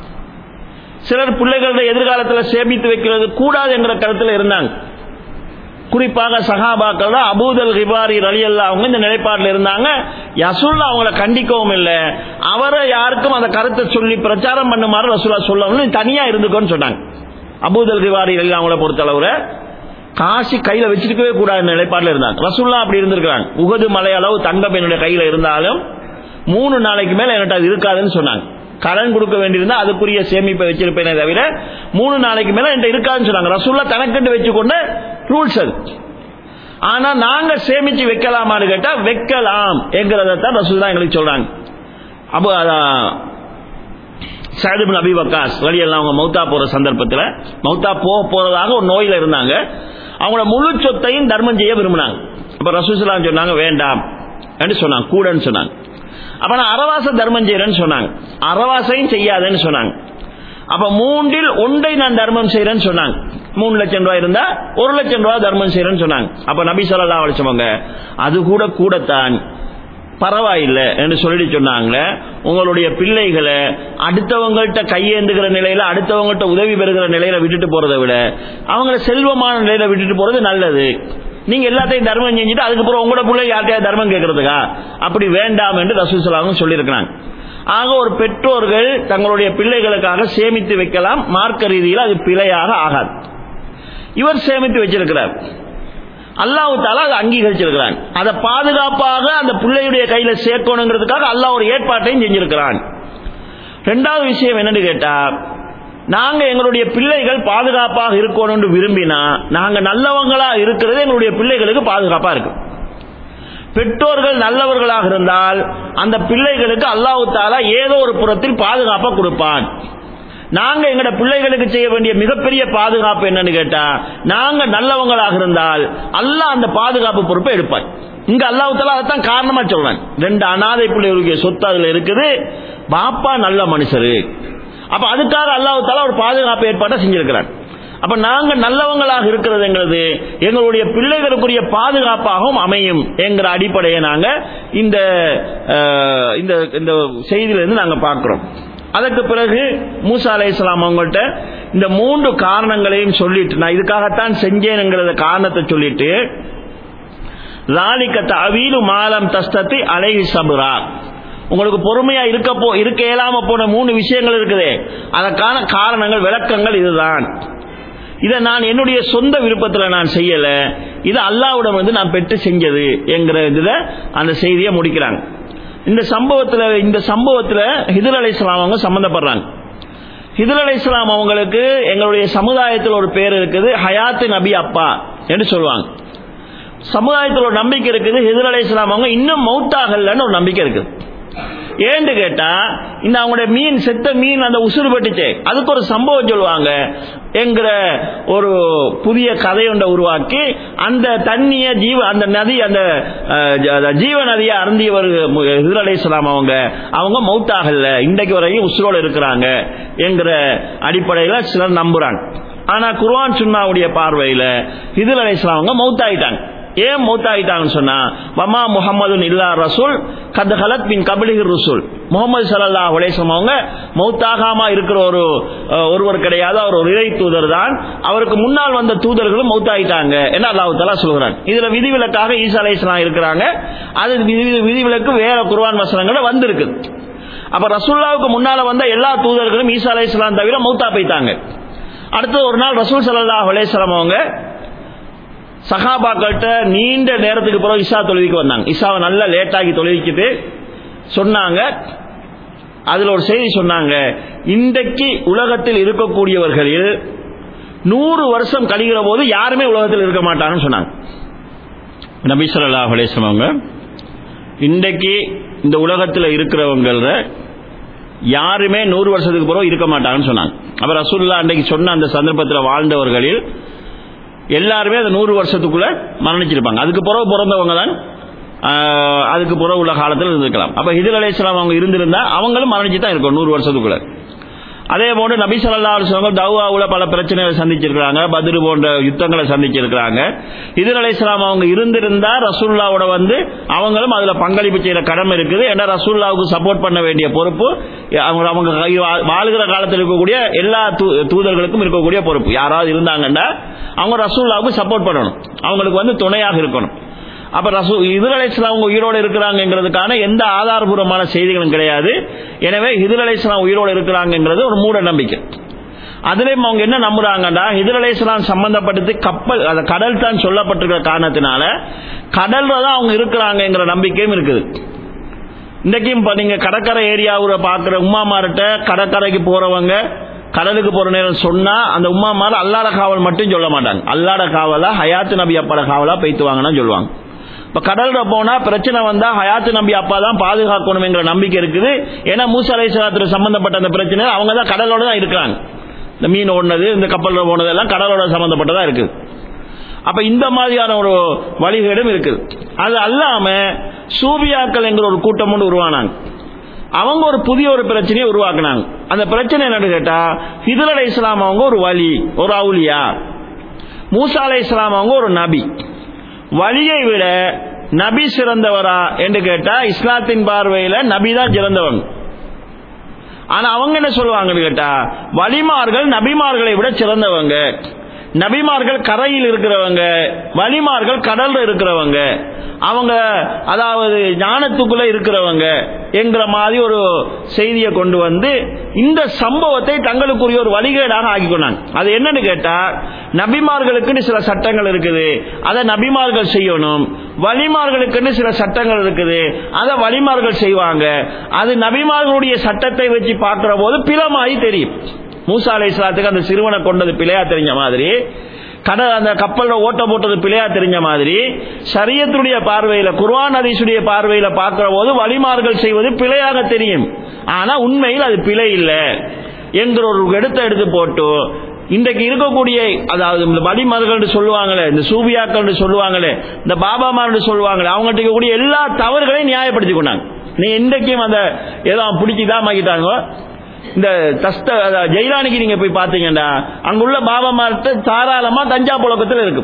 சிலர் பிள்ளைகளுடைய எதிர்காலத்தில் சேமித்து வைக்கிறது கூடாது என்கிற கருத்தில் இருந்தாங்க குறிப்பாக சகாபாக்கள் தான் அபூதல் ஹிபாரி ரலியல்லா அவங்க இந்த நிலைப்பாட்டில் இருந்தாங்க யசுல்லா அவங்கள கண்டிக்கவும் இல்லை அவரை யாருக்கும் அந்த கருத்தை சொல்லி பிரச்சாரம் பண்ணுமாறு ரசூலா சொல்லவும் தனியா இருந்துக்கோன்னு சொன்னாங்க அபூதல் ஹிபாரி ரலியல்லா அவங்கள பொறுத்தளவுல காசி கையில வச்சிருக்கவே கூடாது நிலைப்பாட்டில் இருந்தாங்க ரசூல்லா அப்படி இருந்திருக்கிறாங்க உகது மலை அளவு தங்கம் என்னுடைய கையில இருந்தாலும் மூணு நாளைக்கு மேல என்கிட்ட அது இருக்காதுன்னு சொன்னாங்க கடன் கொடுக்க வேண்டியிருந்தா அதுக்குரிய சேமிப்பை வச்சிருப்பேனே தவிர மூணு நாளைக்கு மேல என்கிட்ட இருக்காதுன்னு சொன்னாங்க ரசூல்லா தனக்கென்று வச்சுக்கொண்ட ரூல்ஸ் அது ஆனா நாங்க சேமிச்சு வைக்கலாமான்னு கேட்டா வைக்கலாம் என்கிறத தான் ரசூல் தான் எங்களுக்கு சொல்றாங்க அப்போ சயதுபின் அபி வக்காஸ் வழியெல்லாம் அவங்க மௌத்தா போற சந்தர்ப்பத்தில் மௌத்தா போக போறதாக ஒரு நோயில இருந்தாங்க அவங்களோட முழு சொத்தையும் தர்மம் செய்ய விரும்பினாங்க அப்ப ரசூசலாம் சொன்னாங்க வேண்டாம் என்று சொன்னாங்க கூடன்னு சொன்னாங்க அப்ப நான் அரவாச தர்மம் செய்யறேன்னு சொன்னாங்க அரவாசையும் செய்யாதேன்னு சொன்னாங்க அப்ப மூன்றில் ஒன்றை நான் தர்மம் செய்யறேன்னு சொன்னாங்க மூணு லட்சம் ரூபாய் இருந்தா ஒரு லட்சம் ரூபாய் தர்மம் செய்யறேன்னு சொன்னாங்க அப்ப நபி சொல்லா அழைச்சவங்க அது கூட கூடத்தான் பரவாயில்லை என்று சொல்லிட்டு சொன்னாங்களே உங்களுடைய பிள்ளைகளை அடுத்தவங்கள்ட்ட கையேந்துகிற நிலையில அடுத்தவங்கள்ட்ட உதவி பெறுகிற நிலையில விட்டுட்டு போறதை விட அவங்கள செல்வமான நிலையில விட்டுட்டு போறது நல்லது நீங்க எல்லாத்தையும் தர்மம் செஞ்சுட்டு அதுக்கப்புறம் உங்களோட பிள்ளை யார்கிட்டயா தர்மம் கேட்கறதுக்கா அப்படி வேண்டாம் என்று ரசூசலாவும் சொல்லியிருக்கிறாங்க ஆக ஒரு பெற்றோர்கள் தங்களுடைய பிள்ளைகளுக்காக சேமித்து வைக்கலாம் மார்க்க ரீதியில் அது பிழையாக ஆகாது இவர் சேமித்து வச்சிருக்கிறார் அல்லாஹு தாலா அதை அங்கீகரிச்சிருக்கிறான் அதை பாதுகாப்பாக அந்த பிள்ளையுடைய கையில சேர்க்கணுங்கிறதுக்காக அல்லாஹ் ஒரு ஏற்பாட்டையும் செஞ்சிருக்கிறான் ரெண்டாவது விஷயம் என்னன்னு கேட்டா நாங்க எங்களுடைய பிள்ளைகள் பாதுகாப்பாக இருக்கணும்னு விரும்பினா நாங்க நல்லவங்களா இருக்கிறது எங்களுடைய பிள்ளைகளுக்கு பாதுகாப்பா இருக்கு பெற்றோர்கள் நல்லவர்களாக இருந்தால் அந்த பிள்ளைகளுக்கு அல்லாஹு தாலா ஏதோ ஒரு புறத்தில் பாதுகாப்பா கொடுப்பான் நாங்க எங்கட பிள்ளைகளுக்கு செய்ய வேண்டிய மிகப்பெரிய பாதுகாப்பு என்னன்னு கேட்டா நாங்க நல்லவங்களாக இருந்தால் அல்லாஹ் அந்த பாதுகாப்பு பொறுப்பை எடுப்பான் இங்க அல்லாஹு தாலா அதைத்தான் காரணமா சொல்றேன் ரெண்டு அனாதை பிள்ளைகளுடைய சொத்து அதுல இருக்குது பாப்பா நல்ல மனுஷரு அப்ப அதுக்காக அல்லாஹு தாலா ஒரு பாதுகாப்பு ஏற்பாட்டை செஞ்சிருக்கிறான் அப்ப நாங்க நல்லவங்களாக இருக்கிறதுங்கிறது எங்களுடைய பிள்ளைகளுக்குரிய பாதுகாப்பாகவும் அமையும் என்கிற அடிப்படையை நாங்க இந்த அஹ், இந்த இந்த செய்தியிலிருந்து நாங்க பார்க்கிறோம் அதற்கு பிறகு மூசா அலை இஸ்லாம் அவங்கள்ட்ட இந்த மூன்று காரணங்களையும் சொல்லிட்டு நான் இதுக்காகத்தான் செஞ்சேனுங்கிறத காரணத்தை சொல்லிட்டு லாலிக்க தவீலு மாலம் தஸ்தத்தி அலை சபுரா உங்களுக்கு பொறுமையா இருக்க போ இருக்க இயலாம போன மூணு விஷயங்கள் இருக்குது அதற்கான காரணங்கள் விளக்கங்கள் இதுதான் இதை நான் என்னுடைய சொந்த விருப்பத்தில் நான் செய்யல இது அல்லாவிடம் வந்து நான் பெற்று செஞ்சது என்கிற இதுல அந்த செய்தியை முடிக்கிறாங்க இந்த சம்பவத்துல இந்த சம்பவத்துல ஹிதர் அலை அவங்க சம்பந்தப்படுறாங்க ஹிதர் அலை அவங்களுக்கு எங்களுடைய சமுதாயத்தில் ஒரு பேர் இருக்குது ஹயாத்து நபி அப்பா என்று சொல்லுவாங்க சமுதாயத்தில் ஒரு நம்பிக்கை இருக்குது ஹிதர் அலை அவங்க இன்னும் மௌத்தாகலன்னு ஒரு நம்பிக்கை இருக்குது ஏன்னு கேட்டா இந்த அவங்களுடைய மீன் செத்த மீன் அந்த உசுறு பட்டுச்சே அதுக்கு ஒரு சம்பவம் சொல்லுவாங்க என்கிற ஒரு புதிய கதை ஒன்றை உருவாக்கி அந்த தண்ணிய ஜீவ அந்த நதி அந்த அஹ், ஜ- ஜீவ நதியை அருந்தியவர் ஹிதர் அலைஹிஸ்ஸலாம் அவங்க அவங்க மௌத்தாகல இன்றைக்கு வரையும் உசுரோடு இருக்கிறாங்க என்கிற அடிப்படையில் சிலர் நம்புறாங்க ஆனா குர்ஆன் சுன்னாவுடைய பார்வையில ஹிதர் அலைஹிஸ்ஸலாம் அவங்க மௌத்தாயிட்டாங்க ஏன் மௌத்தாயிட்டாங்கன்னு சொன்னா வமா முஹம்மது இல்லா ரசூல் கத் ஹலத் பின் கபிலிஹிர் ரசூல் முகமது ஸல்லல்லாஹு அலைஹி வஸல்லம் அவங்க மௌத்தாகாம இருக்கிற ஒரு அஹ், ஒருவர் கிடையாது அவர் ஒரு இறை தூதர் தான் அவருக்கு முன்னால் வந்த தூதர்களும் மௌத்தாயிட்டாங்க என்ன அல்லாஹ் தஆலா சொல்கிறான் இதுல விதிவிலக்காக ஈசா அலைஹிஸ்ஸலாம் இருக்கிறாங்க அது விதி- விதிவிலக்கு வேற குர்ஆன் வசனங்கள வந்திருக்கு அப்ப ரசூல்லாவுக்கு முன்னால வந்த எல்லா தூதர்களும் ஈசா அலைஹிஸ்ஸலாம் தவிர மௌத்தா போயிட்டாங்க அடுத்து ஒரு நாள் ரசூல் ஸல்லல்லாஹு அலைஹி வஸல்லம் அவங்க சகாபாக்கள்கிட்ட நீண்ட நேரத்துக்கு பிறகு இஷா தொழுவிக்கு வந்தாங்க இஷாவை நல்லா லேட்டாகி தொழுவிக்கிட்டு சொன்னாங்க அதுல ஒரு செய்தி சொன்னாங்க இன்றைக்கு உலகத்தில் இருக்கக்கூடியவர்களில் நூறு வருஷம் கழிகிற போது யாருமே உலகத்தில் இருக்க மாட்டாங்கன்னு சொன்னாங்க நபி ஸல்லல்லாஹு அலைஹி வஸல்லம் அவங்க இன்றைக்கு இந்த உலகத்தில் இருக்கிறவங்கள யாருமே நூறு வருஷத்துக்கு பிறகு இருக்க மாட்டாங்கன்னு சொன்னாங்க அப்ப ரசூல்லா அன்றைக்கு சொன்ன அந்த சந்தர்ப்பத்தில் வாழ்ந்தவர்களில் எல்லாருமே அந்த நூறு வருஷத்துக்குள்ள மரணிச்சிருப்பாங்க அதுக்கு பிறகு பிறந்தவங்க தான் ஆஹ், அதுக்கு பிறகு உள்ள காலத்தில் இருந்திருக்கலாம் அப்ப ஹிதர் அலைஹிஸ்ஸலாம் அவங்க இருந்திருந்தா அவங்களும் மரணிச்சு தான் இருக்கும் நூறு வருஷத்துக்குள்ள அதே போன்று நபி ஸல்லல்லாஹு அலைஹி வஸல்லம் தௌவாவுல பல பிரச்சனைகளை சந்திச்சிருக்கிறாங்க பத்ரு போன்ற யுத்தங்களை சந்திச்சிருக்கிறாங்க ஹிதர் அலைஹிஸ்ஸலாம் அவங்க இருந்திருந்தா ரசூலுல்லாவோட வந்து அவங்களும் அதுல பங்களிப்பு செய்யற கடமை இருக்குது ஏன்னா ரசூலுல்லாவுக்கு சப்போர்ட் பண்ண வேண்டிய பொறுப்பு அவங்க அவங்க கை- வா- வாழுகிற காலத்தில் இருக்கக்கூடிய எல்லா தூ- தூதர்களுக்கும் இருக்கக்கூடிய பொறுப்பு யாராவது இருந்தாங்கன்னா அவங்க ரசூலுல்லாவுக்கு சப்போர்ட் பண்ணணும் அவங்களுக்கு வந்து துணையாக இருக்கணும் அப்ப ரசூ ஹிதர் அலைஹிஸ்ஸலாம் அவங்க உயிரோடு இருக்கிறாங்கிறதுக்கான எந்த ஆதாரபூர்வமான செய்திகளும் கிடையாது எனவே ஹிதர் அலைஹிஸ்ஸலாம் உயிரோடு இருக்கிறாங்கிறது ஒரு மூட நம்பிக்கை அதுலயும் அவங்க என்ன நம்புறாங்கன்னா ஹிதர் அலைஹிஸ்ஸலாம் சம்பந்தப்பட்டது கப்பல் அந்த கடல் தான் சொல்லப்பட்டிருக்கிற காரணத்தினால கடல்ல தான் அவங்க இருக்கிறாங்கங்கிற நம்பிக்கையும் இருக்குது இன்றைக்கும் இப்போ நீங்கள் கடற்கரை ஏரியாவில் பார்க்குற உமாமார்கிட்ட கடற்கரைக்கு போகிறவங்க கடலுக்கு போகிற நேரம் சொன்னால் அந்த உமாமார் அல்லாட காவல் மட்டும் சொல்ல மாட்டாங்க அல்லாட காவலா ஹயாத்து நபி அப்பாட காவலா பெய்த்து வாங்கன்னா சொல்லுவாங்க இப்ப கடல்ல போனா பிரச்சனை வந்தா ஹயாத்து நம்பி அப்பா தான் பாதுகாக்கணுங்கிற நம்பிக்கை இருக்குது ஏன்னா மூசா அலைஹிஸ்ஸலாத்துல சம்பந்தப்பட்ட அந்த பிரச்சனை அவங்க தான் கடலோட தான் இருக்கிறாங்க இந்த மீன் ஓடுனது இந்த கப்பல்ல போனது எல்லாம் கடலோட சம்பந்தப்பட்டதா இருக்குது அப்ப இந்த மாதிரியான ஒரு வழிகேடும் இருக்குது அது அல்லாம சூபியாக்கள் என்கிற ஒரு கூட்டம் ஒன்று உருவானாங்க அவங்க ஒரு புதிய ஒரு பிரச்சனையை உருவாக்குனாங்க அந்த பிரச்சனை என்னன்னு கேட்டா ஹிதர் அலை இஸ்லாம் அவங்க ஒரு வலி ஒரு அவுலியா மூசா அலை இஸ்லாம் அவங்க ஒரு நபி வலியை விட நபி சிறந்தவரா என்று கேட்டா இஸ்லாத்தின் பார்வையில நபி தான் சிறந்தவன் ஆனா அவங்க என்ன சொல்லுவாங்கன்னு கேட்டா வலிமார்கள் நபிமார்களை விட சிறந்தவங்க நபிமார்கள் கரையில் இருக்கிறவங்க வலிமார்கள் கடல்ல இருக்கிறவங்க அவங்க அதாவது ஞானத்துக்குள்ள இருக்கிறவங்க என்கிற மாதிரி ஒரு செய்தியை கொண்டு வந்து இந்த சம்பவத்தை தங்களுக்குரிய ஒரு வழிகேடாக ஆக்கிக்கொண்டாங்க அது என்னன்னு கேட்டா நபிமார்களுக்குன்னு சில சட்டங்கள் இருக்குது அதை நபிமார்கள் செய்யணும் வலிமார்களுக்குன்னு சில சட்டங்கள் இருக்குது அதை வலிமார்கள் செய்வாங்க அது நபிமார்களுடைய சட்டத்தை வச்சு பார்க்கிற போது பிளமாயி தெரியும் மூசா அலை இஸ்லாத்துக்கு அந்த சிறுவனை கொண்டது பிழையா தெரிஞ்ச மாதிரி கடல் அந்த கப்பல்ல ஓட்ட போட்டது பிழையா தெரிஞ்ச மாதிரி சரியத்துடைய பார்வையில குர்ஆன் ஹதீஸுடைய பார்வையில பார்க்கிற போது வழிமார்கள் செய்வது பிழையாக தெரியும் ஆனா உண்மையில் அது பிழை இல்லை என்கிற ஒரு எடுத்து எடுத்து போட்டு இன்றைக்கு இருக்கக்கூடிய அதாவது இந்த வழிமார்கள் சொல்லுவாங்களே இந்த சூபியாக்கள் சொல்லுவாங்களே இந்த பாபாமார்கள் சொல்லுவாங்களே அவங்கள்ட்ட இருக்கக்கூடிய எல்லா தவறுகளையும் நியாயப்படுத்தி கொண்டாங்க நீ இன்றைக்கும் அந்த ஏதோ பிடிச்சிதான் ஆகிட்டாங்க இந்த தஸ்த அதாவது ஜெயிலானிக்கு நீங்க போய் பாத்தீங்கன்னா அங்குள்ள பாபாமார்ட்ட தாராளமா கஞ்சா புழக்கத்தில் இருக்கு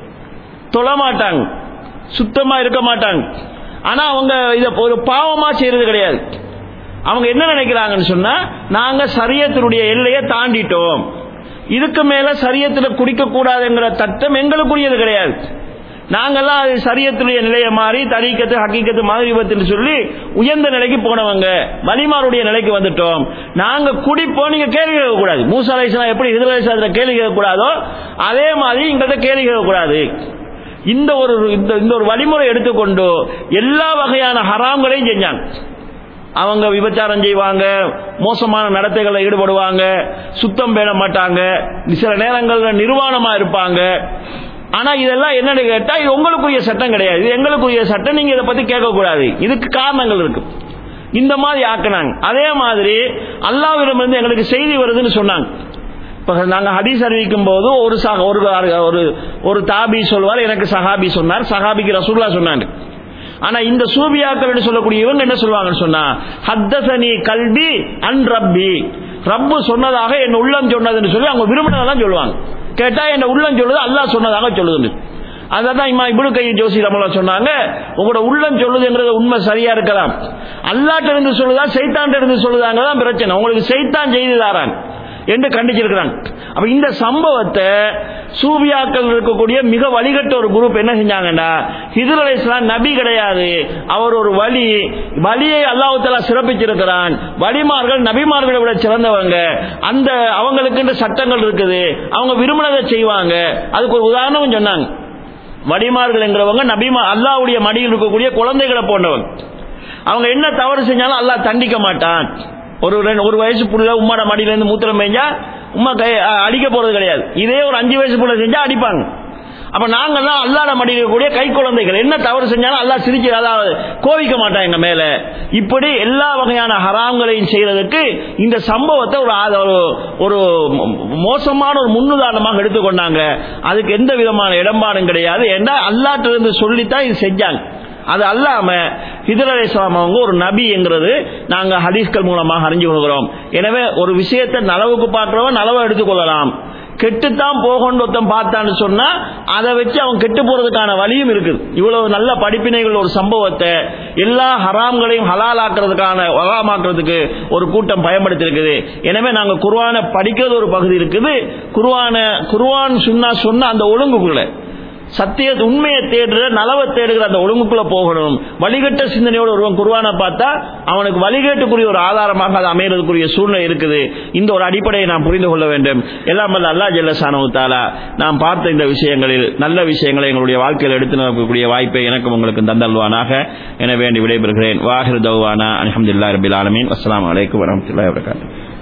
தொழ மாட்டாங்க சுத்தமா இருக்க மாட்டாங்க ஆனா அவங்க இத ஒரு பாவமா செய்யறது கிடையாது அவங்க என்ன நினைக்கிறாங்கன்னு சொன்னா நாங்க சரியத்தினுடைய எல்லையை தாண்டிட்டோம் இதுக்கு மேல சரியத்துல குடிக்க கூடாதுங்கிற தட்டம் எங்களுக்குரியது கிடையாது நாங்கெல்லாம் அது சரியத்துடைய நிலையை மாறி தரீக்கத்து ஹக்கீக்கத்து மாதிரிபத்துன்னு சொல்லி உயர்ந்த நிலைக்கு போனவங்க வலிமாருடைய நிலைக்கு வந்துட்டோம் நாங்க குடிப்போம் நீங்க கேள்வி கேட்கக்கூடாது மூசா அலைசலாம் எப்படி ஹிதரலேசாத்துல கேள்வி கேட்கக்கூடாதோ அதே மாதிரி எங்கள்கிட்ட கேள்வி கேட்கக்கூடாது இந்த ஒரு இந்த இந்த ஒரு வழிமுறை எடுத்துக்கொண்டு எல்லா வகையான ஹராம்களையும் செஞ்சாங்க அவங்க விபச்சாரம் செய்வாங்க மோசமான நடத்தைகளில் ஈடுபடுவாங்க சுத்தம் பேண மாட்டாங்க சில நேரங்களில் நிர்வாணமா இருப்பாங்க ஆனா இதெல்லாம் என்னன்னு கேட்டா இது உங்களுக்குரிய சட்டம் கிடையாது இது எங்களுக்குரிய சட்டம் நீங்க இதை பத்தி கேட்கக்கூடாது இதுக்கு காரணங்கள் இருக்கு இந்த மாதிரி ஆக்கினாங்க அதே மாதிரி அல்லாவிடமிருந்து எங்களுக்கு செய்தி வருதுன்னு சொன்னாங்க இப்ப நாங்க ஹதீஸ் அறிவிக்கும் போது ஒரு சக ஒரு ஒரு ஒரு தாபி சொல்வார் எனக்கு சஹாபி சொன்னார் சஹாபிக்கு ரசூல்லா சொன்னாங்க ஆனா இந்த சூபியாக்கள் சொல்லக்கூடிய இவங்க என்ன சொல்லுவாங்கன்னு சொன்னா ஹத்தசனி கல்வி அன் ரப்பி ரப்பு சொன்னதாக என் உள்ளம் சொன்னதுன்னு சொல்லி அவங்க விரும்பினதான் சொல்லுவாங்க கேட்டா என் உள்ளம் சொல்லுது அல்லாஹ் சொன்னதாக சொல்லுது அதான் இம்மா இப்னு கை ஜோசி ரமலா சொன்னாங்க உங்களோட உள்ளம் சொல்லுதுங்கிறது உண்மை சரியா இருக்கலாம் அல்லாட்ட இருந்து சொல்லுதா சைத்தான்ட்ட இருந்து சொல்லுதாங்க தான் பிரச்சனை உங்களுக்கு சைத்தான் செய்து தாரான் என்று கண்டிச்சிருக்கிறாங்க அப்ப இந்த சம்பவத்தை சூபியாக்கள் இருக்கக்கூடிய மிக வழிகட்ட ஒரு குரூப் என்ன செஞ்சாங்கன்னா ஹிதுர் அலை இஸ்லாம் நபி கிடையாது அவர் ஒரு வழி வழியை அல்லாஹாலா சிறப்பிச்சிருக்கிறான் வழிமார்கள் நபிமார்களை விட சிறந்தவங்க அந்த அவங்களுக்கு சட்டங்கள் இருக்குது அவங்க விரும்பினதை செய்வாங்க அதுக்கு ஒரு உதாரணம் சொன்னாங்க வடிமார்கள் என்கிறவங்க நபிமா அல்லாவுடைய மடியில் இருக்கக்கூடிய குழந்தைகளை போன்றவங்க அவங்க என்ன தவறு செஞ்சாலும் அல்லாஹ் தண்டிக்க மாட்டான் ஒரு ரெண்டு ஒரு வயசு புள்ள உம்மாட மடியில இருந்து மூத்திரம் பெஞ்சா உம்மா கை அடிக்க போறது கிடையாது இதே ஒரு அஞ்சு வயசு புள்ள செஞ்சா அடிப்பாங்க அப்ப நாங்கெல்லாம் அல்லாட மடியில் கூடிய கை குழந்தைகள் என்ன தவறு செஞ்சாலும் அல்லா சிரிச்சு அதாவது கோவிக்க மாட்டான் எங்க மேல இப்படி எல்லா வகையான ஹராம்களையும் செய்யறதுக்கு இந்த சம்பவத்தை ஒரு ஒரு மோசமான ஒரு முன்னுதாரணமாக எடுத்துக்கொண்டாங்க அதுக்கு எந்த விதமான இடம்பாடும் கிடையாது ஏன்னா அல்லாட்டிலிருந்து சொல்லித்தான் இது செஞ்சாங்க அது அல்லாம ஹிதர் அலிஸ்லாம் அவங்க ஒரு நபி என்கிறது நாங்க ஹதீஸ்கள் மூலமாக அறிஞ்சு கொள்கிறோம் எனவே ஒரு விஷயத்தை நலவுக்கு பார்க்கிறவன் நலவை எடுத்துக்கொள்ளலாம் கெட்டுத்தான் போகணும் ஒருத்தன் பார்த்தான்னு சொன்னா அதை வச்சு அவன் கெட்டு போறதுக்கான வழியும் இருக்குது இவ்வளவு நல்ல படிப்பினைகள் ஒரு சம்பவத்தை எல்லா ஹராம்களையும் ஹலாலாக்குறதுக்கான ஹலாமாக்குறதுக்கு ஒரு கூட்டம் பயன்படுத்தி இருக்குது எனவே நாங்க குர்வானை படிக்கிறது ஒரு பகுதி இருக்குது குர்வான குர்வான் சொன்னா சொன்ன அந்த ஒழுங்குக்குள்ள சத்திய உண்மையை தேடுற நலவை தேடுகிற அந்த ஒழுங்குக்குள்ள போகணும் வழிகட்ட சிந்தனையோடு ஒருவன் குருவான பார்த்தா அவனுக்கு வழிகேட்டுக்குரிய ஒரு ஆதாரமாக அது அமைகிறதுக்குரிய சூழ்நிலை இருக்குது இந்த ஒரு அடிப்படையை நாம் புரிந்து கொள்ள வேண்டும் எல்லாம் வல்ல அல்லா ஜல்லசானவுத்தாலா நாம் பார்த்த இந்த விஷயங்களில் நல்ல விஷயங்களை எங்களுடைய வாழ்க்கையில் எடுத்து நடக்கக்கூடிய வாய்ப்பை எனக்கும் உங்களுக்கு தந்தல்வானாக என வேண்டி விடைபெறுகிறேன் வாஹிர் தௌவானா அலமதுல்லா ரபில் ஆலமீன் அஸ்லாம் வலைக்கம் வரமத்துல்லா வரகாத்து